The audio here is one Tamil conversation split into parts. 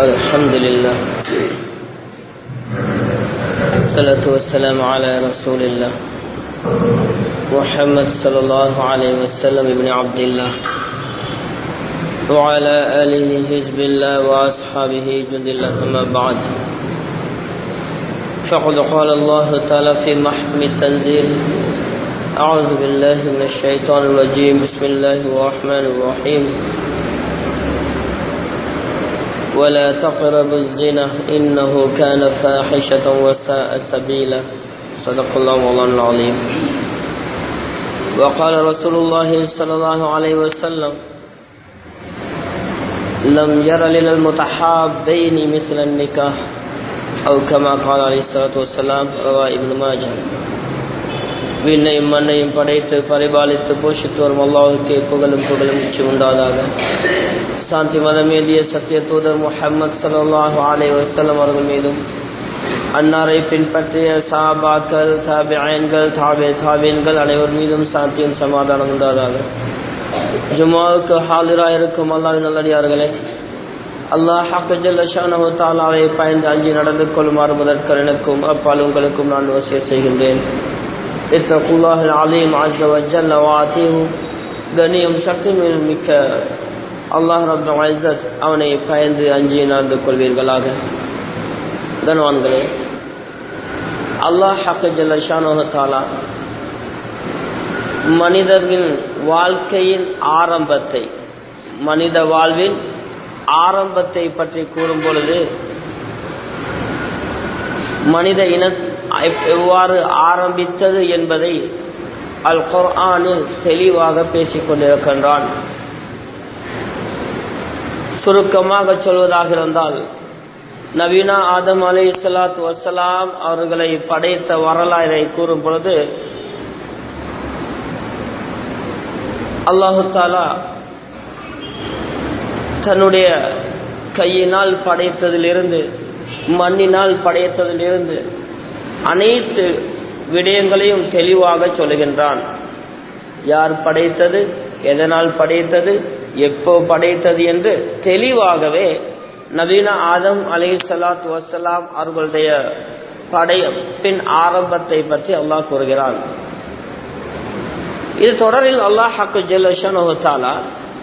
الحمد لله الصلاة والسلام على رسول الله محمد صلى الله عليه وسلم ابن عبد الله وعلى آله حزب الله وأصحابه جند الله أما بعد فقد قال الله تعالى في محكم التنزيل أعوذ بالله من الشيطان الرجيم بسم الله الرحمن الرحيم ولا تقربوا الزنا إنه كان فاحشة وساء سبيلا صدق الله مولانا العظيم وقال رسول الله صلى الله عليه وسلم لم ير للمتحابين مثل النكاح أو كما قال عليه الصلاة والسلام رواه ابن ماجه விண்ணையும் மண்ணையும் படைத்து பரிபாலித்து போஷித்து வரும் அல்லாவுக்கு புகழும் புகழும் உச்சி உண்டாதாக சாந்தி மதமேதிய சத்திய தூதர் முஹம்மது சல்லாஹு அலை வசல்லம் அவர்கள் மீதும் அன்னாரை பின்பற்றிய சாபாக்கள் தாபியன்கள் தாபே தாபியன்கள் அனைவர் மீதும் சாந்தியும் சமாதானம் உண்டாதாக ஜுமாவுக்கு ஹாலிராக இருக்கும் அல்லாவின் நல்லடியார்களே அல்லாஹ் ஹாக்கஜல்லானோ தாலாவை பயந்து அஞ்சி நடந்து கொள்ளுமாறு முதற்கர் எனக்கும் அப்பால் உங்களுக்கும் நான் வசிய செய்கின்றேன் اتقوا الله العظيم عز وجل واتيه கண்ணியம் சக்தி மிக்க அல்லாஹ் ரப் ஐசத் அவனை பயந்து அஞ்சி நடந்து கொள்வீர்களாக கனவான்களே அல்லாஹ் ஹக்கு ஜல்லஷானோகத்தாலா மனிதர்களின் வாழ்க்கையின் ஆரம்பத்தை மனித வாழ்வின் ஆரம்பத்தை பற்றி கூறும் பொழுது மனித இன எவ்வாறு ஆரம்பித்தது என்பதை அல் குர்ஆனில் தெளிவாக பேசிக் கொண்டிருக்கின்றான் சுருக்கமாக சொல்வதாக இருந்தால் நவீனா ஆதம் அலி சலாத் வசலாம் அவர்களை படைத்த வரலாறை கூறும் பொழுது அல்லாஹு தாலா தன்னுடைய கையினால் படைத்ததிலிருந்து மண்ணினால் படைத்ததிலிருந்து அனைத்து விடயங்களையும் தெளிவாக சொல்லுகின்றான் யார் படைத்தது எதனால் படைத்தது எப்போ படைத்தது என்று தெளிவாகவே நவீன ஆதம் அலி சலாத் வசலாம் அவர்களுடைய படைப்பின் ஆரம்பத்தை பற்றி அல்லாஹ் கூறுகிறான் இது தொடரில் அல்லாஹ் ஹக்கு ஜெல்லா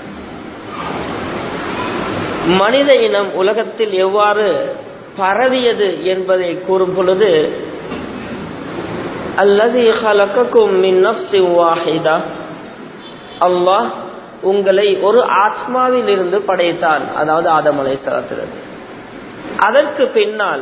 மனித இனம் உலகத்தில் எவ்வாறு பரவியது என்பதை கூறும் பொழுது அல்லது ஹலக்கும் மின் வாஹிதா அல்லாஹ் உங்களை ஒரு ஆத்மாவில் இருந்து படைத்தான் அதாவது ஆதம் அலைசலத்திலிருந்து அதற்கு பின்னால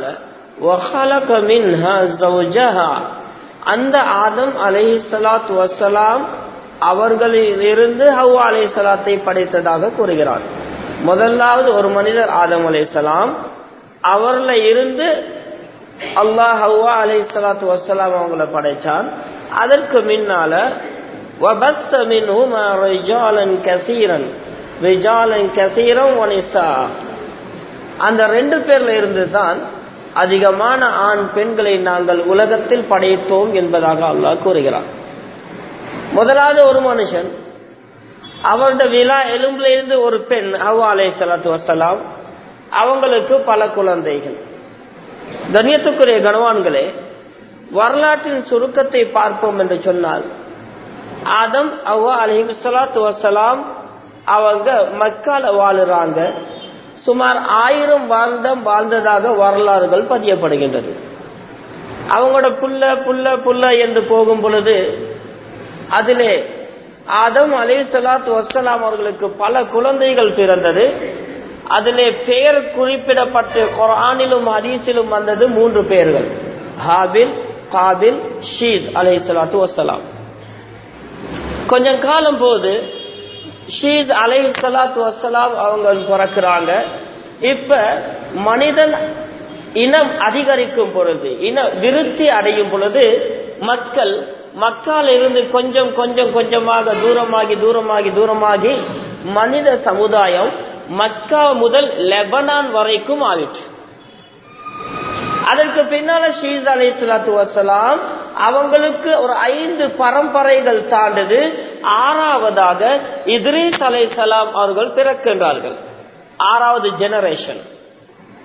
அந்த ஆதம் அலை சலாத் வசலாம் அவர்களிலிருந்து ஹவ்வா அலை சலாத்தை படைத்ததாக கூறுகிறார் முதலாவது ஒரு மனிதர் ஆதம் அலை சலாம் அவர்ல இருந்து அல்லாஹ் ஹவ்வா அலை சலாத்து வசலாம் அவங்கள படைச்சான் அதற்கு முன்னால وبث منهما رجالا كثيرا رجالا كثيرا ونساء அந்த ரெண்டு பேர்ல இருந்து தான் அதிகமான ஆண் பெண்களை நாங்கள் உலகத்தில் படைத்தோம் என்பதாக அல்லாஹ் கூறுகிறார் முதலாவது ஒரு மனுஷன் அவருடைய விழா எலும்புல இருந்து ஒரு பெண் ஹவ்வா அலை சலாத்து வசலாம் அவங்களுக்கு பல குழந்தைகள் கண்ணியத்துக்குரிய கனவான்களே வரலாற்றின் சுருக்கத்தை பார்ப்போம் என்று சொன்னால் ஆதம் அவ்வா அலஹி சலாத்து வசலாம் அவங்க மக்கால வாழுறாங்க சுமார் ஆயிரம் வருடம் வாழ்ந்ததாக வரலாறுகள் பதியப்படுகின்றது அவங்களோட புல்ல புல்ல புல்ல என்று போகும் பொழுது அதிலே ஆதம் அலி சலாத்து வசலாம் அவர்களுக்கு பல குழந்தைகள் பிறந்தது அதிலே பெயர் குறிப்பிடப்பட்டு குரானிலும் ஹதீஸிலும் வந்தது மூன்று பெயர்கள் ஹாபில் காபில் ஷீத் அலை சலாத்து வசலாம் கொஞ்சம் காலம் போது ஷீத் அலை சலாத்து வசலாம் அவங்க பிறக்கிறாங்க இப்ப மனிதன் இனம் அதிகரிக்கும் பொழுது இன விருத்தி அடையும் பொழுது மக்கள் மக்கால் இருந்து கொஞ்சம் கொஞ்சம் கொஞ்சமாக தூரமாகி தூரமாகி தூரமாகி மனித சமுதாயம் மக்கா முதல் லெபனான் வரைக்கும் ஆயிற்று அதற்கு பின்னால ஷீஸ் அலை சலாத்து வசலாம் அவங்களுக்கு ஒரு ஐந்து பரம்பரைகள் தாண்டது ஆறாவதாக இத்ரீஸ் அலை சலாம் அவர்கள் பிறக்கின்றார்கள் ஆறாவது ஜெனரேஷன்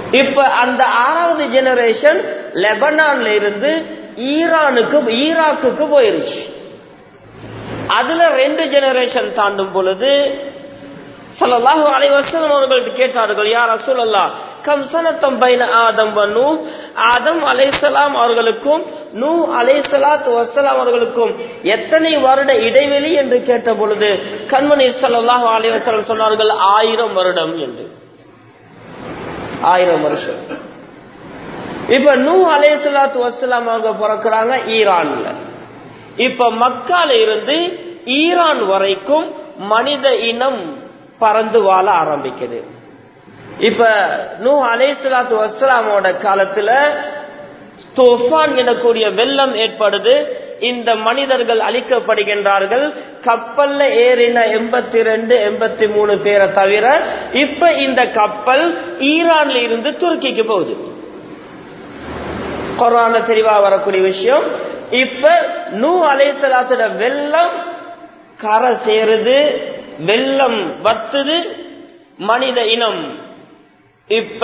இப்ப அந்த ஆறாவது ஜெனரேஷன் லெபனான்ல இருந்து ஈரானுக்கு ஈராக்குக்கு போயிருச்சு அதுல ரெண்டு ஜெனரேஷன் தாண்டும் பொழுது சல்லல்லாஹு அலைஹி வஸல்லம் அவர்கள் கேட்டார்கள் யார் ரசூலல்லா கம் சனத்தம் பைன ஆதம் வ நூ ஆதம் அலைஹிஸ்ஸலாம் அவர்களுக்கும் நூ அலைஹிஸ்ஸலாத்து வஸ்ஸலாம் அவர்களுக்கும் எத்தனை வருட இடைவெளி என்று கேட்ட பொழுது கண்மணி சல்லல்லாஹு அலைஹி வஸல்லம் சொன்னார்கள் ஆயிரம் வருடம் என்று ஆயிரம் வருஷம் இப்ப நூ அலைஹிஸ்ஸலாத்து வஸ்ஸலாம் அவங்க பிறக்கிறாங்க ஈரான்ல இப்ப மக்கால இருந்து ஈரான் வரைக்கும் மனித இனம் பறந்து வாழ ஆரம்பிக்குது இப்ப நூ அலைசலாத்து வசலாமோட காலத்துல தோஃபான் எனக்கூடிய வெள்ளம் ஏற்படுது இந்த மனிதர்கள் அழிக்கப்படுகின்றார்கள் கப்பல்ல ஏறின எண்பத்தி ரெண்டு எண்பத்தி மூணு பேரை தவிர இப்ப இந்த கப்பல் ஈரான்ல இருந்து துருக்கிக்கு போகுது கொரோனா தெளிவா வரக்கூடிய விஷயம் இப்ப நூ அலைசலாத்தோட வெள்ளம் கரை சேருது வெள்ளம் வத்துது மனித இனம் இப்ப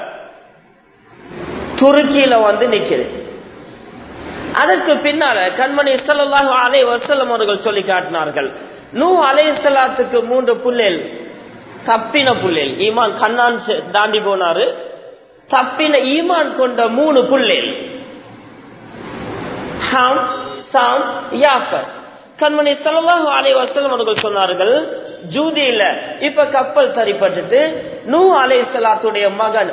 துருக்கியில வந்து நிக்குது அதற்கு பின்னால கண்மணி சல்லாஹு அலை வசல்லம் அவர்கள் சொல்லி காட்டினார்கள் நூ அலைசலாத்துக்கு மூன்று புள்ளேல் தப்பின புள்ளேல் ஈமான் கண்ணான் தாண்டி போனாரு தப்பின ஈமான் கொண்ட மூணு புள்ளேல் ஹாம் சாம் யாஃபர் கண்மணி சல்லாஹு அலை வசலம் அவர்கள் சொன்னார்கள் ஜூதியில இப்ப கப்பல் சரிப்பட்டு நூ அலை சலாத்துடைய மகன்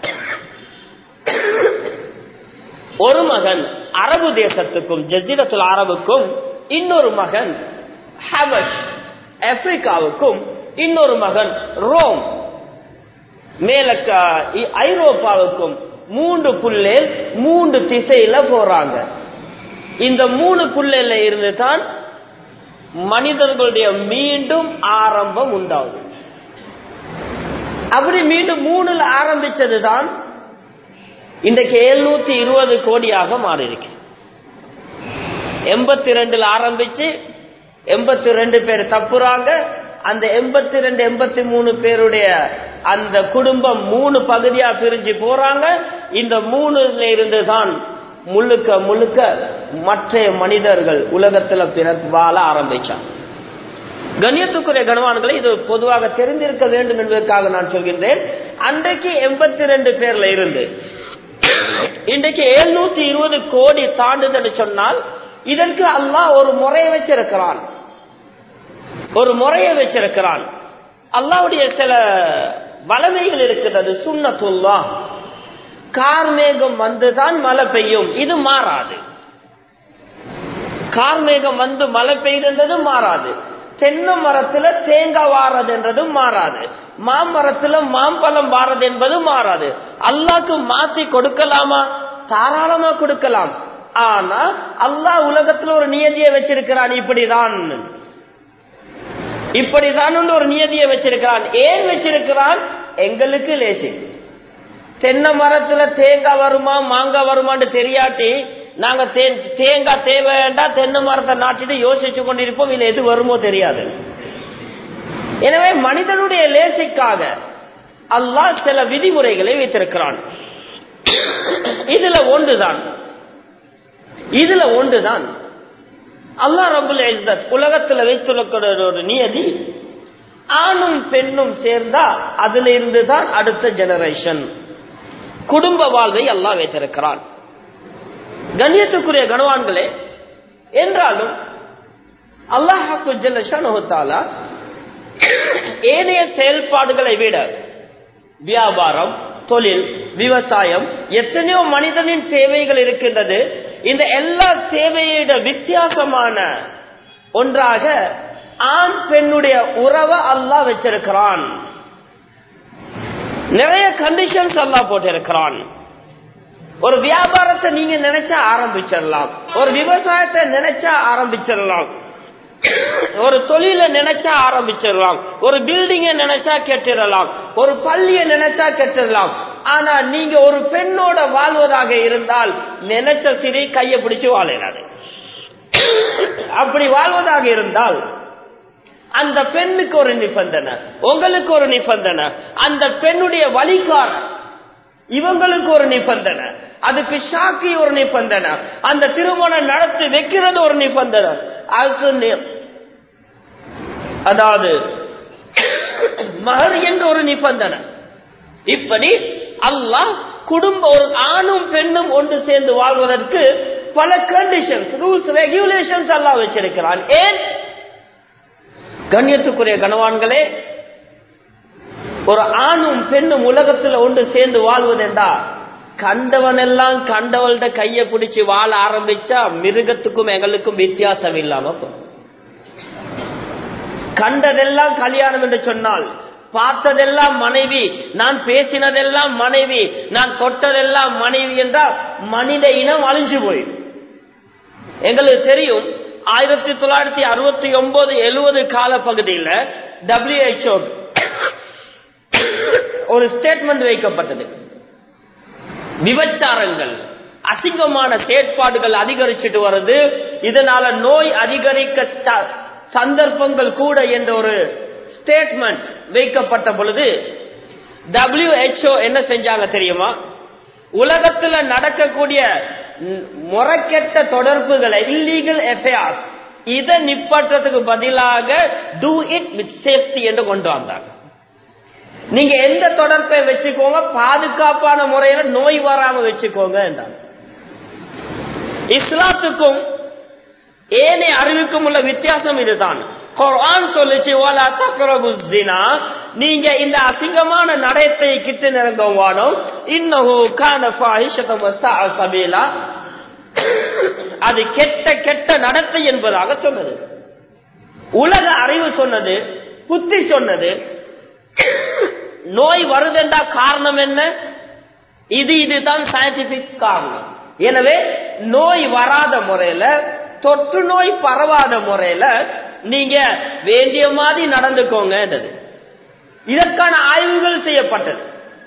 ஒரு மகன் அரபு தேசத்துக்கும் ஜஜீரத்துல் அரபுக்கும் இன்னொரு மகன் ஹபஷ் ஆப்பிரிக்காவுக்கும் இன்னொரு மகன் ரோம் மேலக்க ஐரோப்பாவுக்கும் மூன்று புள்ளேல் மூன்று திசையில போறாங்க இந்த மூணு புள்ளையில இருந்து தான் மனிதர்களுடைய மீண்டும் ஆரம்பம் உண்டாகுது அப்படி மீண்டும் மூணுல ஆரம்பிச்சதுதான் இன்றைக்கு எழுநூத்தி இருபது கோடியாக மாறி இருக்கு எண்பத்தி ரெண்டுல ஆரம்பிச்சு எண்பத்தி ரெண்டு பேர் தப்புறாங்க அந்த எண்பத்தி ரெண்டு எண்பத்தி மூணு பேருடைய அந்த குடும்பம் மூணு பகுதியா பிரிஞ்சு போறாங்க இந்த மூணுல இருந்து தான் முழுக்க முழுக்க மற்ற மனிதர்கள் உலகத்துல பிற வாழ ஆரம்பிச்சாங்க கண்ணியத்துக்குரிய கனவான்களை இது பொதுவாக தெரிந்திருக்க வேண்டும் என்பதற்காக நான் சொல்கின்றேன் அன்றைக்கு எண்பத்தி ரெண்டு பேர்ல இருந்து இன்றைக்கு எழுநூத்தி இருபது கோடி தாண்டுதல் சொன்னால் இதற்கு அல்லாஹ் ஒரு முறையை வச்சிருக்கிறான் ஒரு முறையை வச்சிருக்கிறான் அல்லாவுடைய சில வளமைகள் இருக்கிறது சுண்ணத்துல்லா கார்மேகம் வந்துதான் மழை பெய்யும் இது மாறாது கார்மேகம் வந்து மழை பெய்யுதுன்றது மாறாது தென்னை மரத்துல தேங்காய் வாரது என்றதும் மாறாது மாமரத்துல மாம்பழம் வாரது என்பது மாறாது அல்லாக்கு மாத்தி கொடுக்கலாமா தாராளமா கொடுக்கலாம் ஆனா அல்லாஹ் உலகத்துல ஒரு நியதியை வச்சிருக்கிறான் இப்படிதான் இப்படிதான் ஒரு நியதியை வச்சிருக்கிறான் ஏன் வச்சிருக்கிறான் எங்களுக்கு லேசி தென்னை மரத்துல தேங்காய் வருமா மாங்காய் வருமான்னு தெரியாட்டி நாங்க தேங்காய் தேவைண்டா தென்னை மரத்தை நாட்டிட்டு யோசிச்சு கொண்டிருப்போம் இல்ல எது வருமோ தெரியாது எனவே மனிதனுடைய லேசிக்காக அல்லாஹ் சில விதிமுறைகளை வைத்திருக்கிறான் இதுல ஒன்றுதான் இதுல ஒன்றுதான் அல்லாஹ் ரபுல் உலகத்துல வைத்துள்ள ஒரு நியதி ஆணும் பெண்ணும் சேர்ந்தா அதுல இருந்து தான் அடுத்த ஜெனரேஷன் குடும்ப வாழ்வை அல்லாஹ் வைத்திருக்கிறான் கண்ணியத்துக்குரிய கனவான்களே என்றாலும் அல்லாஹாலா ஏனைய செயல்பாடுகளை விட வியாபாரம் தொழில் விவசாயம் எத்தனையோ மனிதனின் சேவைகள் இருக்கின்றது இந்த எல்லா சேவையோட வித்தியாசமான ஒன்றாக ஆண் பெண்ணுடைய உறவை அல்லாஹ் வச்சிருக்கிறான் நிறைய கண்டிஷன்ஸ் எல்லாம் போட்டிருக்கிறான் ஒரு வியாபாரத்தை நீங்க நினைச்சா ஆரம்பிச்சிடலாம் ஒரு விவசாயத்தை நினைச்சா ஆரம்பிச்சிடலாம் ஒரு தொழில நினைச்சா ஆரம்பிச்சிடலாம் ஒரு பில்டிங்க நினைச்சா கெட்டிடலாம் ஒரு பள்ளிய நினைச்சா கெட்டிடலாம் ஆனா நீங்க ஒரு பெண்ணோட வாழ்வதாக இருந்தால் நினைச்ச சிறி கைய பிடிச்சு வாழலாது அப்படி வாழ்வதாக இருந்தால் அந்த பெண்ணுக்கு ஒரு நிபந்தனை உங்களுக்கு ஒரு நிபந்தனை அந்த பெண்ணுடைய வழிகார இவங்களுக்கு ஒரு நிபந்தனை அதுக்கு ஷாக்கி ஒரு நிபந்தனை அந்த திருமணம் நடத்தி வைக்கிறது ஒரு நிபந்தனை அதுக்கு நி- அதாவது மகர் என்ற ஒரு நிபந்தனை இப்படி அல்லாஹ் குடும்ப ஒரு ஆணும் பெண்ணும் ஒன்று சேர்ந்து வாழ்வதற்கு பல கண்டிஷன்ஸ் ரூல்ஸ் ரெகுலேஷன்ஸ் எல்லாம் வச்சிருக்கிறான் ஏன் கண்ணியத்துக்குரிய கனவான்களே ஒரு ஆணும் பெண்ணும் உலகத்துல ஒன்று சேர்ந்து வாழ்வதென்றா கண்டவன் எல்லாம் கண்டவள்கிட்ட கைய பிடிச்சு வாழ ஆரம்பிச்சா மிருகத்துக்கும் எங்களுக்கும் வித்தியாசம் இல்லாம போகும். கண்டதெல்லாம் கல்யாணம் என்று சொன்னால் பார்த்ததெல்லாம் மனைவி நான் பேசினதெல்லாம் மனைவி நான் தொட்டதெல்லாம் மனைவி என்றால் மனித இனம் அழிஞ்சு போயிடும் எங்களுக்கு தெரியும் ஆயிரத்தி தொள்ளாயிரத்தி அறுபத்தி ஒன்பது எழுபது கால பகுதியில் டபிள்யூஹெச்ஓ ஒரு ஸ்டேட்மெண்ட் வைக்கப்பட்டது விபச்சாரங்கள் அசிங்கமான செயற்பாடுகள் அதிகரிச்சுட்டு வருது இதனால நோய் அதிகரிக்க ச- சந்தர்ப்பங்கள் கூட என்ற ஒரு ஸ்டேட்மெண்ட் வைக்கப்பட்ட பொழுது WHO என்ன செஞ்சாங்க தெரியுமா உலகத்துல நடக்கக்கூடிய ம், முறைகெட்ட தொடர்புகளை இல்லீகல் எஃப்ஐஆர் இதை நிப்பாட்டுறதுக்கு பதிலாக டூ இட் வித் சேஃப்டி என்று கொண்டு வந்தாங்க நீங்க எந்த தொடர்பை வச்சுக்கோங்க பாதுகாப்பான முறையில நோய் வராம வச்சுக்கோங்க என்றாங்க இஸ்லாத்துக்கும் ஏனைய அறிவுக்கும் உள்ள வித்தியாசம் இதுதான் குர்ஆன் சொல்லுச்சு "வலா தக்ரபு ஸினா." நீங்க இந்த அசிங்கமான நடத்தை கிட்ட நெருங்க வாடும் இன்னஹு கான ஃபாஹிஷதம் வஸாஅ சபீலா அது கெட்ட கெட்ட நடத்தை என்பதாக சொன்னது உலக அறிவு சொன்னது புத்தி சொன்னது நோய் வருதென்றா காரணம் என்ன இது இதுதான் சயின்டிபிக் காரணம் எனவே நோய் வராத முறையில தொற்று நோய் பரவாத முறையில நீங்க வேண்டிய மாதிரி நடந்துக்கோங்கன்றது இதற்கான ஆய்வுகள் செய்யப்பட்டது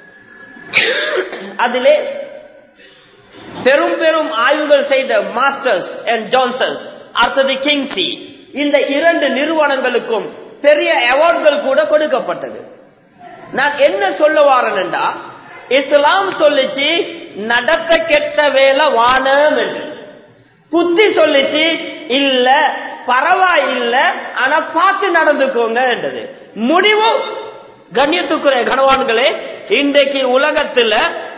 அதிலே பெரும் பெரும் ஆய்வுகள் செய்த மாஸ்டர்ஸ் அண்ட் ஜான்சன்ஸ் அடுத்தது கிங்ஸி இந்த இரண்டு நிறுவனங்களுக்கும் பெரிய அவார்டுகள் கூட கொடுக்கப்பட்டது நான் என்ன சொல்ல வாரேன்டா இஸ்லாம் சொல்லிச்சு நடக்க கெட்ட வேலை வானம் என்று புத்தி சொல்லிச்சு இல்ல பரவாயில்ல ஆனா பார்த்து நடந்துக்கோங்க என்றது முடிவு கண்ணியத்துக்குரிய கனவான்களே இன்றைக்கு உலகத்துல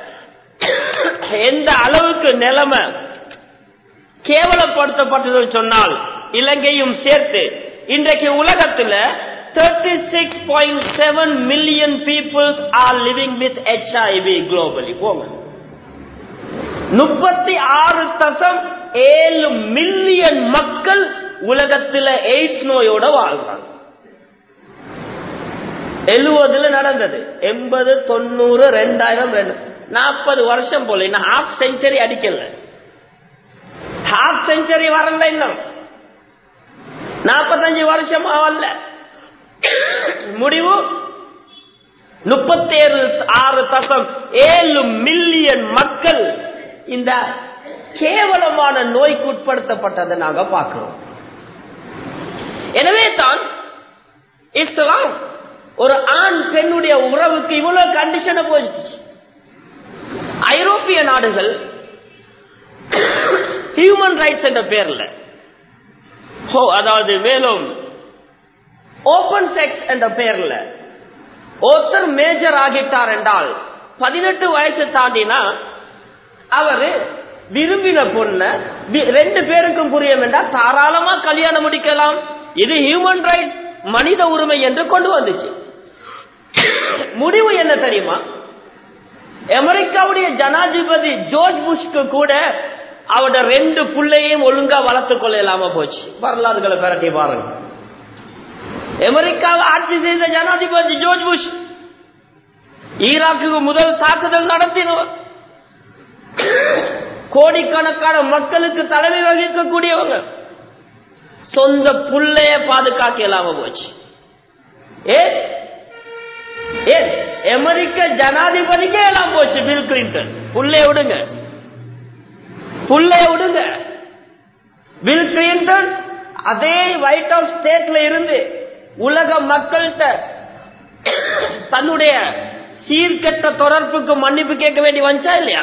எந்த அளவுக்கு நிலைமை கேவலப்படுத்தப்பட்டது சொன்னால் இலங்கையும் சேர்த்து இன்றைக்கு உலகத்துல thirty six point seven million peoples are living with HIV globally போங்க முப்பத்தி ஆறு தசம் ஏழு மில்லியன் மக்கள் உலகத்துல எய்ட்ஸ் நோயோட வாழ்றாங்க எழுவதுல நடந்தது எண்பது தொண்ணூறு ரெண்டாயிரம் ரெண்டு நாற்பது வருஷம் போல இன்னும் ஹாஃப் செஞ்சுரி அடிக்கல ஹாஃப் செஞ்சுரி வரல இன்னும் நாற்பத்தஞ்சு வருஷம் ஆகல முடிவு முப்பத்தேழு ஆறு தசம் ஏழு மில்லியன் மக்கள் இந்த கேவலமான நோய்க்கு உட்படுத்தப்பட்டதை நாங்க பார்க்கிறோம் எனவே தான் இஸ்லாம் ஒரு ஆண் பெண்ணுடைய உறவுக்கு இவ்வளவு கண்டிஷனை போயிடுச்சு ஐரோப்பிய நாடுகள் ஹியூமன் ரைட்ஸ் என்ற பேர்ல ஹோ, அதாவது மேலும் ஓபன் செக்ஸ் என்ற பெயர்ல ஒருத்தர் மேஜர் ஆகிட்டார் என்றால் பதினெட்டு வயசு தாண்டினா அவரு விரும்பின பொண்ண வி- ரெண்டு பேருக்கும் புரியும் என்றால் தாராளமா கல்யாணம் முடிக்கலாம் இது ஹியூமன் ரைட்ஸ் மனித உரிமை என்று கொண்டு வந்துச்சு முடிவு என்ன தெரியுமா அமெரிக்காவுடைய ஜனாதிபதி ஜோர்ஜ் புஷ்க்கு கூட அவட ரெண்டு புள்ளையும் ஒழுங்கா வளர்த்துக் கொள்ள இல்லாம போச்சு வரலாறுகளை பெரட்டி பாருங்க அமெரிக்காவை ஆட்சி செய்த ஜனாதிபதி ஜோர்ஜ் புஷ் ஈராக்குக்கு முதல் தாக்குதல் நடத்தினவர் கோடிக்கணக்கான மக்களுக்கு தலைமை வகிக்கக்கூடியவங்க சொந்த புள்ளைய பாதுகாக்க இல்லாம போச்சு ஏ ஏ அமெரிக்க ஜனாதிபதிக்கே எல்லாம் போச்சு பில் கிளின்டன் புள்ளைய விடுங்க புள்ளைய விடுங்க பில் கிளின்டன் அதே ஒயிட் ஹவுஸ் ஸ்டேட்ல இருந்து உலக மக்கள்கிட்ட தன்னுடைய சீர்கெட்ட தொடர்புக்கு மன்னிப்பு கேட்க வேண்டி வந்துச்சா இல்லையா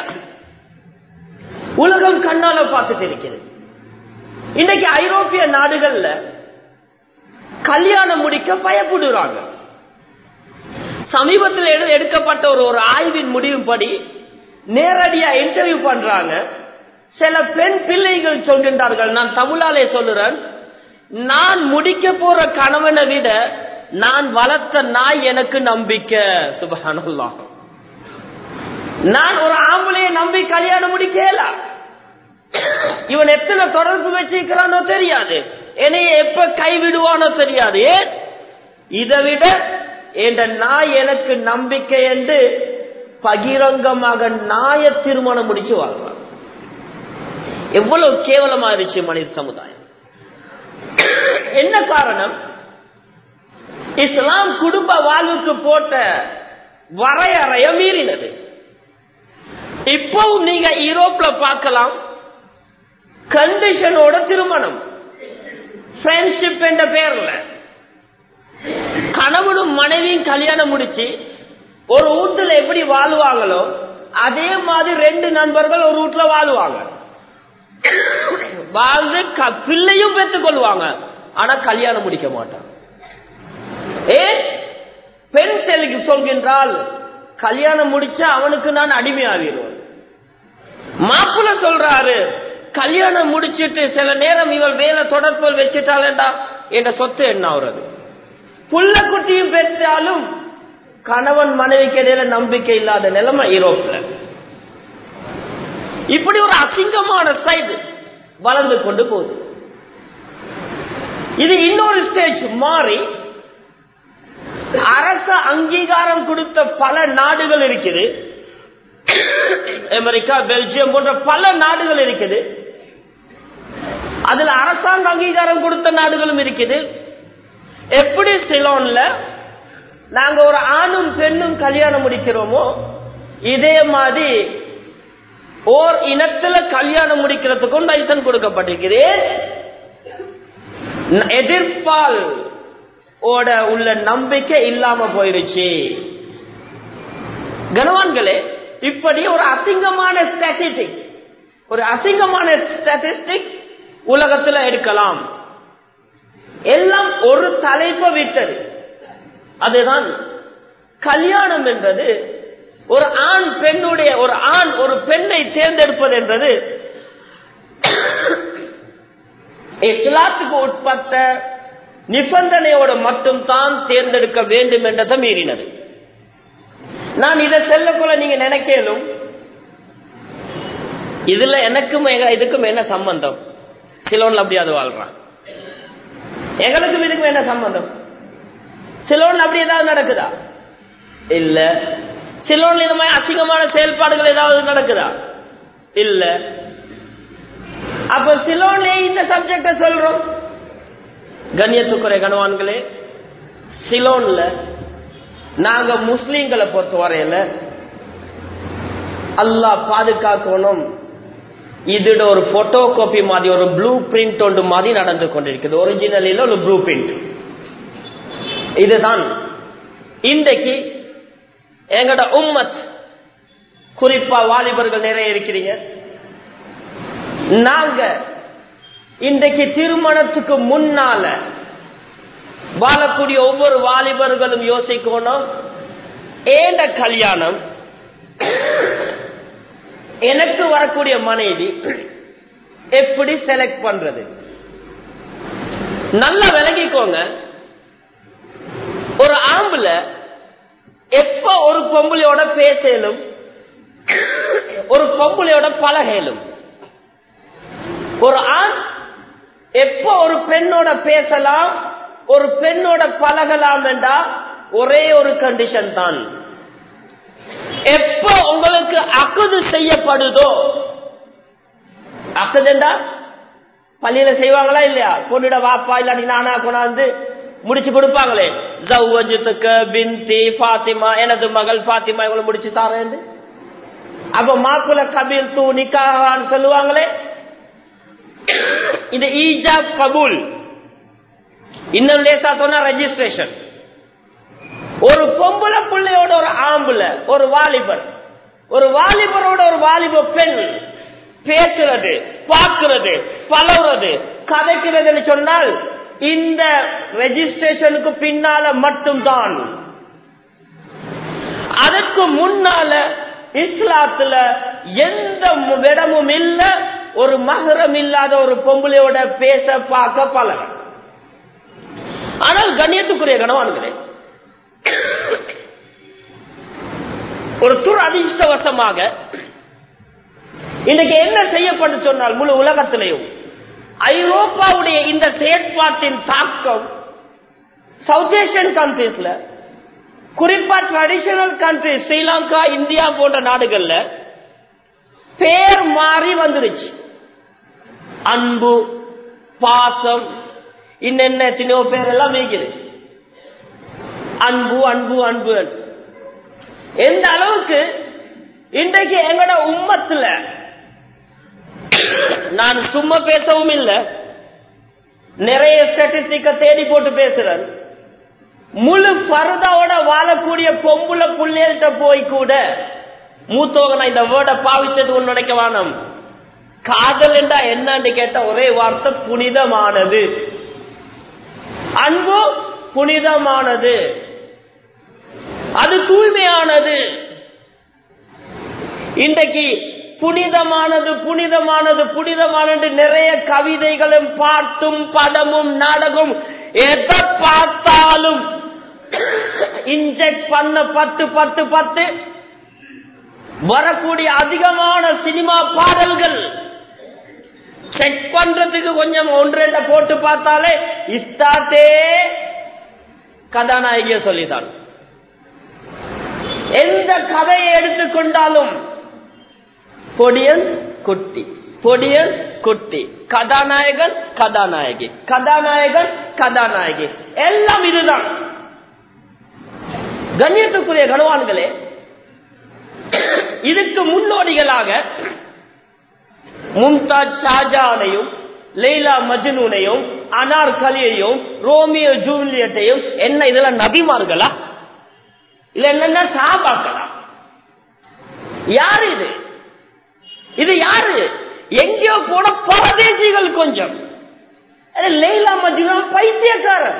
உலகம் கண்ணால பார்த்துட்டு இருக்கிறது இன்னைக்கு ஐரோப்பிய நாடுகள்ல கல்யாணம் முடிக்க பயப்படுறாங்க சமீபத்தில் எடு- எடுக்கப்பட்ட ஒரு ஒரு ஆய்வின் முடிவுப்படி நேரடியா இன்டர்வியூ பண்றாங்க சில பெண் பிள்ளைகள் சொல்கின்றார்கள் நான் தமிழாலே சொல்லுறேன் நான் முடிக்க போற கணவனை விட நான் வளர்த்த நாய் எனக்கு நம்பிக்கை சுபஹானல்லாஹ் நான் ஒரு ஆம்பளைய நம்பி கல்யாணம் முடிக்கல இவன் எத்தனை தொடர்பு வச்சிருக்கிறானோ தெரியாது என்னைய எப்ப கைவிடுவானோ தெரியாது ஏன் இதை விட என்ற நாய் எனக்கு நம்பிக்கை என்று பகிரங்கமாக நாய திருமணம் முடிச்சு வாழ்றான் எவ்வளவு கேவலமா இருந்துச்சு மனித சமுதாயம் என்ன காரணம் இஸ்லாம் குடும்ப வாழ்வுக்கு போட்ட வரையறைய மீறினது இப்பவும் நீங்க யூரோப்ல பார்க்கலாம் கண்டிஷனோட திருமணம் ஃப்ரெண்ட்ஷிப் என்ற பேர்ல கணவனும் மனைவியும் கல்யாணம் முடிச்சு ஒரு வீட்டுல எப்படி வாழ்வாங்களோ அதே மாதிரி ரெண்டு நண்பர்கள் ஒரு வீட்டுல வாழ்வாங்க வாழ்ந்து க- பிள்ளையும் பெற்றுக் கொள்வாங்க ஆனா கல்யாணம் முடிக்க மாட்டாங்க ஏ பெண் செல்லிக்கு சொல்கின்றால் கல்யாணம் முடிச்சா அவனுக்கு நான் அடிமையாகிடுவேன் மாப்பிள்ள சொல்றாரு கல்யாணம் முடிச்சிட்டு சில நேரம் இவள் வேலை தொடர்பு வச்சுட்டாளேண்டா என்ற சொத்து என்ன ஆகுறது புள்ள குட்டியும் பெற்றாலும் கணவன் மனைவிக்கு இடையில நம்பிக்கை இல்லாத நிலைமை யூரோப்ல இப்படி ஒரு அசிங்கமான சைடு வளர்ந்து கொண்டு போகுது இது இன்னொரு ஸ்டேஜ் மாறி அரச அங்கீகாரம் கொடுத்த பல நாடுகள் இருக்குது அமெரிக்கா பெல்ஜியம் போன்ற பல நாடுகள் இருக்குது அதுல அரசாங்க அங்கீகாரம் கொடுத்த நாடுகளும் இருக்குது எப்படி சிலோன்ல நாங்க ஒரு ஆணும் பெண்ணும் கல்யாணம் முடிக்கிறோமோ இதே மாதிரி ஓர் இனத்துல கல்யாணம் முடிக்கிறதுக்கும் லைசன்ஸ் கொடுக்கப்பட்டிருக்குது எதிர்ப்பால் ஓட உள்ள நம்பிக்கை இல்லாம போயிருச்சு கனவான்களே இப்படி ஒரு அசிங்கமான ஸ்டாட்டிஸ்டிக் ஒரு அசிங்கமான ஸ்டாட்டிஸ்டிக் உலகத்துல எடுக்கலாம் எல்லாம் ஒரு தலைப்பை விட்டது அதுதான் கல்யாணம் என்பது ஒரு ஆண் பெண்ணுடைய ஒரு ஆண் ஒரு பெண்ணை தேர்ந்தெடுப்பது என்பது இஸ்லாத்துக்கு உட்பட்ட நிபந்தனையோடு மட்டும் தான் தேர்ந்தெடுக்க வேண்டும் என்றதை மீறினது நான் இதை செல்லக்குள்ள நீங்க நினைக்கலும் இதுல எனக்கும் எங்க- இதுக்கும் என்ன சம்பந்தம் சிலோன்ல அப்படி அது வாழ்றான் எங்களுக்கும் இதுக்கும் என்ன சம்பந்தம் சிலோன்ல அப்படி ஏதாவது நடக்குதா இல்ல சிலோன்ல இந்த மாதிரி அசிங்கமான செயல்பாடுகள் ஏதாவது நடக்குதா இல்ல அப்ப சிலோன்ல இந்த சப்ஜெக்ட சொல்றோம் கண்ணியத்துக்குறை கணவான்களே சிலோன்ல நாங்க முஸ்லீம்களை பொறுத்த வரையில அல்லாஹ் பாதுகாக்கணும் இதோட ஒரு போட்டோ காப்பி மாதிரி ஒரு ப்ளூ பிரிண்ட் ஒன்று மாதிரி நடந்து கொண்டிருக்குது ஒரிஜினலில் ஒரு ப்ளூ பிரிண்ட் இதுதான் இன்றைக்கு எங்கட உம்மத் குறிப்பா வாலிபர்கள் நிறைய இருக்கிறீங்க நாங்க இன்றைக்கு திருமணத்துக்கு முன்னால வாழக்கூடிய ஒவ்வொரு வாலிபர்களும் யோசிக்கணும் ஏண்ட கல்யாணம் எனக்கு வரக்கூடிய மனைவி எப்படி செலக்ட் பண்றது நல்லா விளங்கிக்கோங்க ஒரு ஆம்புல எப்ப ஒரு பொம்பளையோட பேசலும் ஒரு பொம்பளையோட பழகலும் ஒரு ஆண் எப்ப ஒரு பெண்ணோட பேசலாம் ஒரு பெண்ணோட பழகலாம் என்றா ஒரே ஒரு கண்டிஷன் தான் எப்ப உங்களுக்கு அக்குது செய்யப்படுதோ அக்குதுண்டா பள்ளியில செய்வாங்களா இல்லையா பொண்ணுட வாப்பா இல்லாட்டி நானா கொண்டாந்து முடிச்சு கொடுப்பாங்களே ஜவ்வஜத்துக்கு பின்தி பாத்திமா எனது மகள் பாத்திமா இவங்களை முடிச்சு தாரேன் அப்ப மாக்குல கபில் தூ நிக்கான்னு சொல்லுவாங்களே இது ஈஜாப் கபூல் இன்னும் லேசா சொன்னா ரெஜிஸ்ட்ரேஷன் ஒரு பொம்பளை பிள்ளையோட ஒரு ஆம்புல ஒரு வாலிபர் ஒரு வாலிபரோட ஒரு வாலிப பெண் பேசுறது பார்க்கிறது பழகுறது கதைக்கிறதுன்னு சொன்னால் இந்த ரெஜிஸ்ட்ரேஷனுக்கு பின்னால மட்டும்தான் அதுக்கு முன்னால இஸ்லாத்துல எந்த இடமும் இல்ல ஒரு மகரம் இல்லாத ஒரு பொம்பளையோட பேச பார்க்க பழக ஆனால் கண்ணியத்துக்குரிய கனவான்களே ஒரு துர் அதிர்ஷ்டவசமாக இன்னைக்கு என்ன செய்யப்பட்டு சொன்னால் முழு உலகத்திலையும் ஐரோப்பாவுடைய இந்த செயற்பாட்டின் தாக்கம் சவுத் ஏசியன் கண்ட்ரீஸ்ல குறிப்பா ட்ரெடிஷனல் கண்ட்ரி ஸ்ரீலங்கா இந்தியா போன்ற நாடுகள்ல பேர் மாறி வந்துருச்சு அன்பு பாசம் இன்னென்ன சின்ன பேர் எல்லாம் மேய்க்குது அன்பு அன்பு அன்பு எந்த அளவுக்கு இன்றைக்கு எங்கட உம்மத்துல நான் சும்மா பேசவும் இல்லை நிறைய ஸ்டாட்டிஸ்டிக்க தேடி போட்டு பேசுறேன் முழு பரதாவோட வாழக்கூடிய பொம்புல புள்ளைகள்கிட்ட போய் கூட மூத்தவங்க நான் இந்த வேர்டை பாவிச்சது ஒன்று நினைக்க வேணும் காதல் என்றா என்னன்னு கேட்ட ஒரே வார்த்தை புனிதமானது அன்பு புனிதமானது அது தூய்மையானது இன்றைக்கு புனிதமானது புனிதமானது புனிதமானது நிறைய கவிதைகளும் பாட்டும் படமும் நாடகம் எதை பார்த்தாலும் இன்ஜெக்ட் பண்ண பத்து பத்து பத்து வரக்கூடிய அதிகமான சினிமா பாடல்கள் செக் பண்றதுக்கு கொஞ்சம் ஒன்று போட்டு பார்த்தாலே இஸ்தாத்தே கதாநாயகிய சொல்லிதான் எந்த கதையை எடுத்துக்கொண்டாலும் பொடியன் குட்டி பொடியன் குட்டி கதாநாயகன் கதாநாயகி கதாநாயகன் கதாநாயகி எல்லாம் இதுதான் கண்ணியத்துக்குரிய கனவான்களே இதுக்கு முன்னோடிகளாக மும்தாஜ் ஷாஜானையும் லெய்லா மஜ்னூனையும் அனார் கலியையும் ரோமியோ ஜூலியட்டையும் என்ன இதெல்லாம் நபிமார்களா இல்ல என்னென்ன சாபாக்களா யாரு இது இது யாரு எங்கேயோ போன பரதேசிகள் கொஞ்சம் லைலா மஜ்னு பைத்தியக்காரன்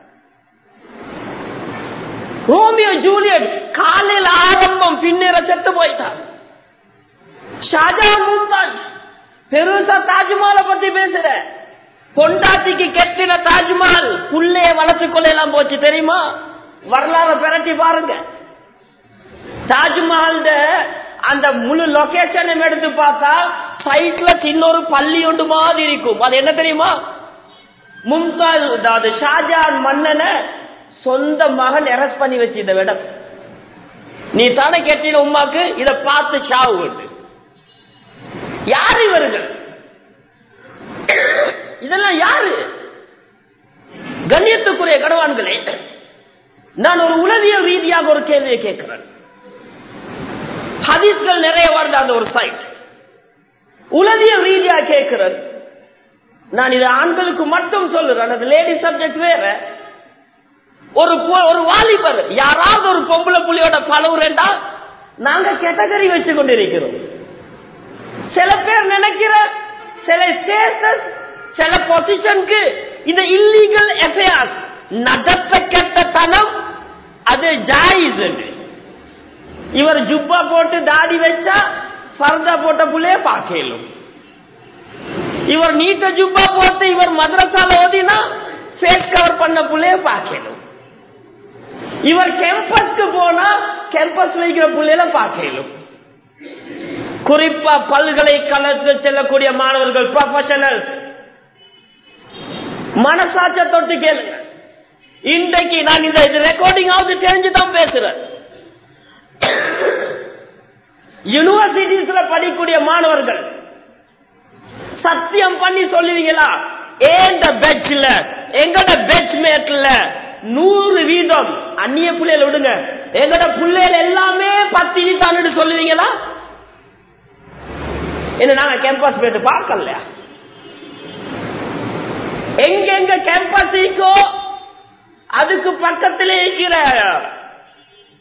ரோமியோ ஜூலியட் காலையில் ஆரம்பம் பின்னேற செத்து போயிட்டான் ஷாஜா மும்தாஜ் பெருசா தாஜ்மஹாலை பத்தி பேசுற பொண்டாட்டிக்கு கெட்டின தாஜ்மஹால் புள்ளைய வளர்த்து கொள்ளலாம் போச்சு தெரியுமா வரலாறு பிரட்டி பாருங்க தாஜ்மஹால் அந்த முழு லொகேஷன் எடுத்து பார்த்தா சைட்ல சின்ன ஒரு பள்ளி ஒன்று மாதிரி இருக்கும் அது என்ன தெரியுமா மும்தாஜ் அதாவது ஷாஜான் மன்னனை சொந்த மகன் அரெஸ்ட் பண்ணி வச்சு இந்த இடம் நீ தானே கேட்டின உமாக்கு இத பார்த்து ஷாவு உண்டு யாரு இவர்கள் இதெல்லாம் யாரு கண்ணியத்துக்குரிய கடவான்களே நான் ஒரு உளவியல் ரீதியாக ஒரு கேள்வியை கேட்கிறேன் ஹதீஸ்கள் நிறைய வருது அந்த ஒரு சைட் உளவியல் ரீதியா கேட்கிறேன் நான் இது ஆண்களுக்கு மட்டும் சொல்லுறேன் அது லேடி சப்ஜெக்ட் வேற ஒரு ஒரு வாலிபர் யாராவது ஒரு பொம்பளை புள்ளியோட பழகுறேன்டா நாங்க கேட்டகரி வச்சு கொண்டிருக்கிறோம் சில பேர் நினைக்கிற சில ஸ்டேட்டஸ் சில பொசிஷனுக்கு இந்த இல்லீகல் எஃப்ஐஆர் நடத்த கெட்ட தனம் அது ஜாயிஸ் இவர் ஜுப்பா போட்டு தாடி வச்சா பர்தா போட்ட புள்ளைய பார்க்கலும் இவர் நீட்ட ஜுப்பா போட்டு இவர் மദ്രസാல ஓதினா ஃபேஸ் கவர் பண்ண புள்ளைய பார்க்கலும் இவர் கேம்பஸ்க்கு போனா கேம்பஸ் வைக்கிற புள்ளையில பார்க்கலும் குறிப்பா பல்கலைக்கழகத்தில் செல்லக்கூடிய மாணவர்கள் ப்ரொஃபஷனல் மனசாட்ச தொட்டு கேளுங்க இன்றைக்கு நான் இந்த ரெக்கார்டிங் ஆகுது தெரிஞ்சுதான் பேசுறேன் யூனிவர்சிட்டிஸ்ல படிக்கக்கூடிய மாணவர்கள் சத்தியம் பண்ணி சொல்லுவீங்களா ஏந்த பெட்ச்ல எங்கட பெட்ச் மேட்ல நூறு வீதம் அந்நிய பிள்ளைகள் விடுங்க எங்கட பிள்ளைகள் எல்லாமே பத்தினி தான் சொல்லுவீங்களா என்ன நாங்க கேம்பஸ் போயிட்டு பார்க்கல எங்க எங்க கேம்பஸ் இருக்கோ அதுக்கு பக்கத்திலே இருக்கிற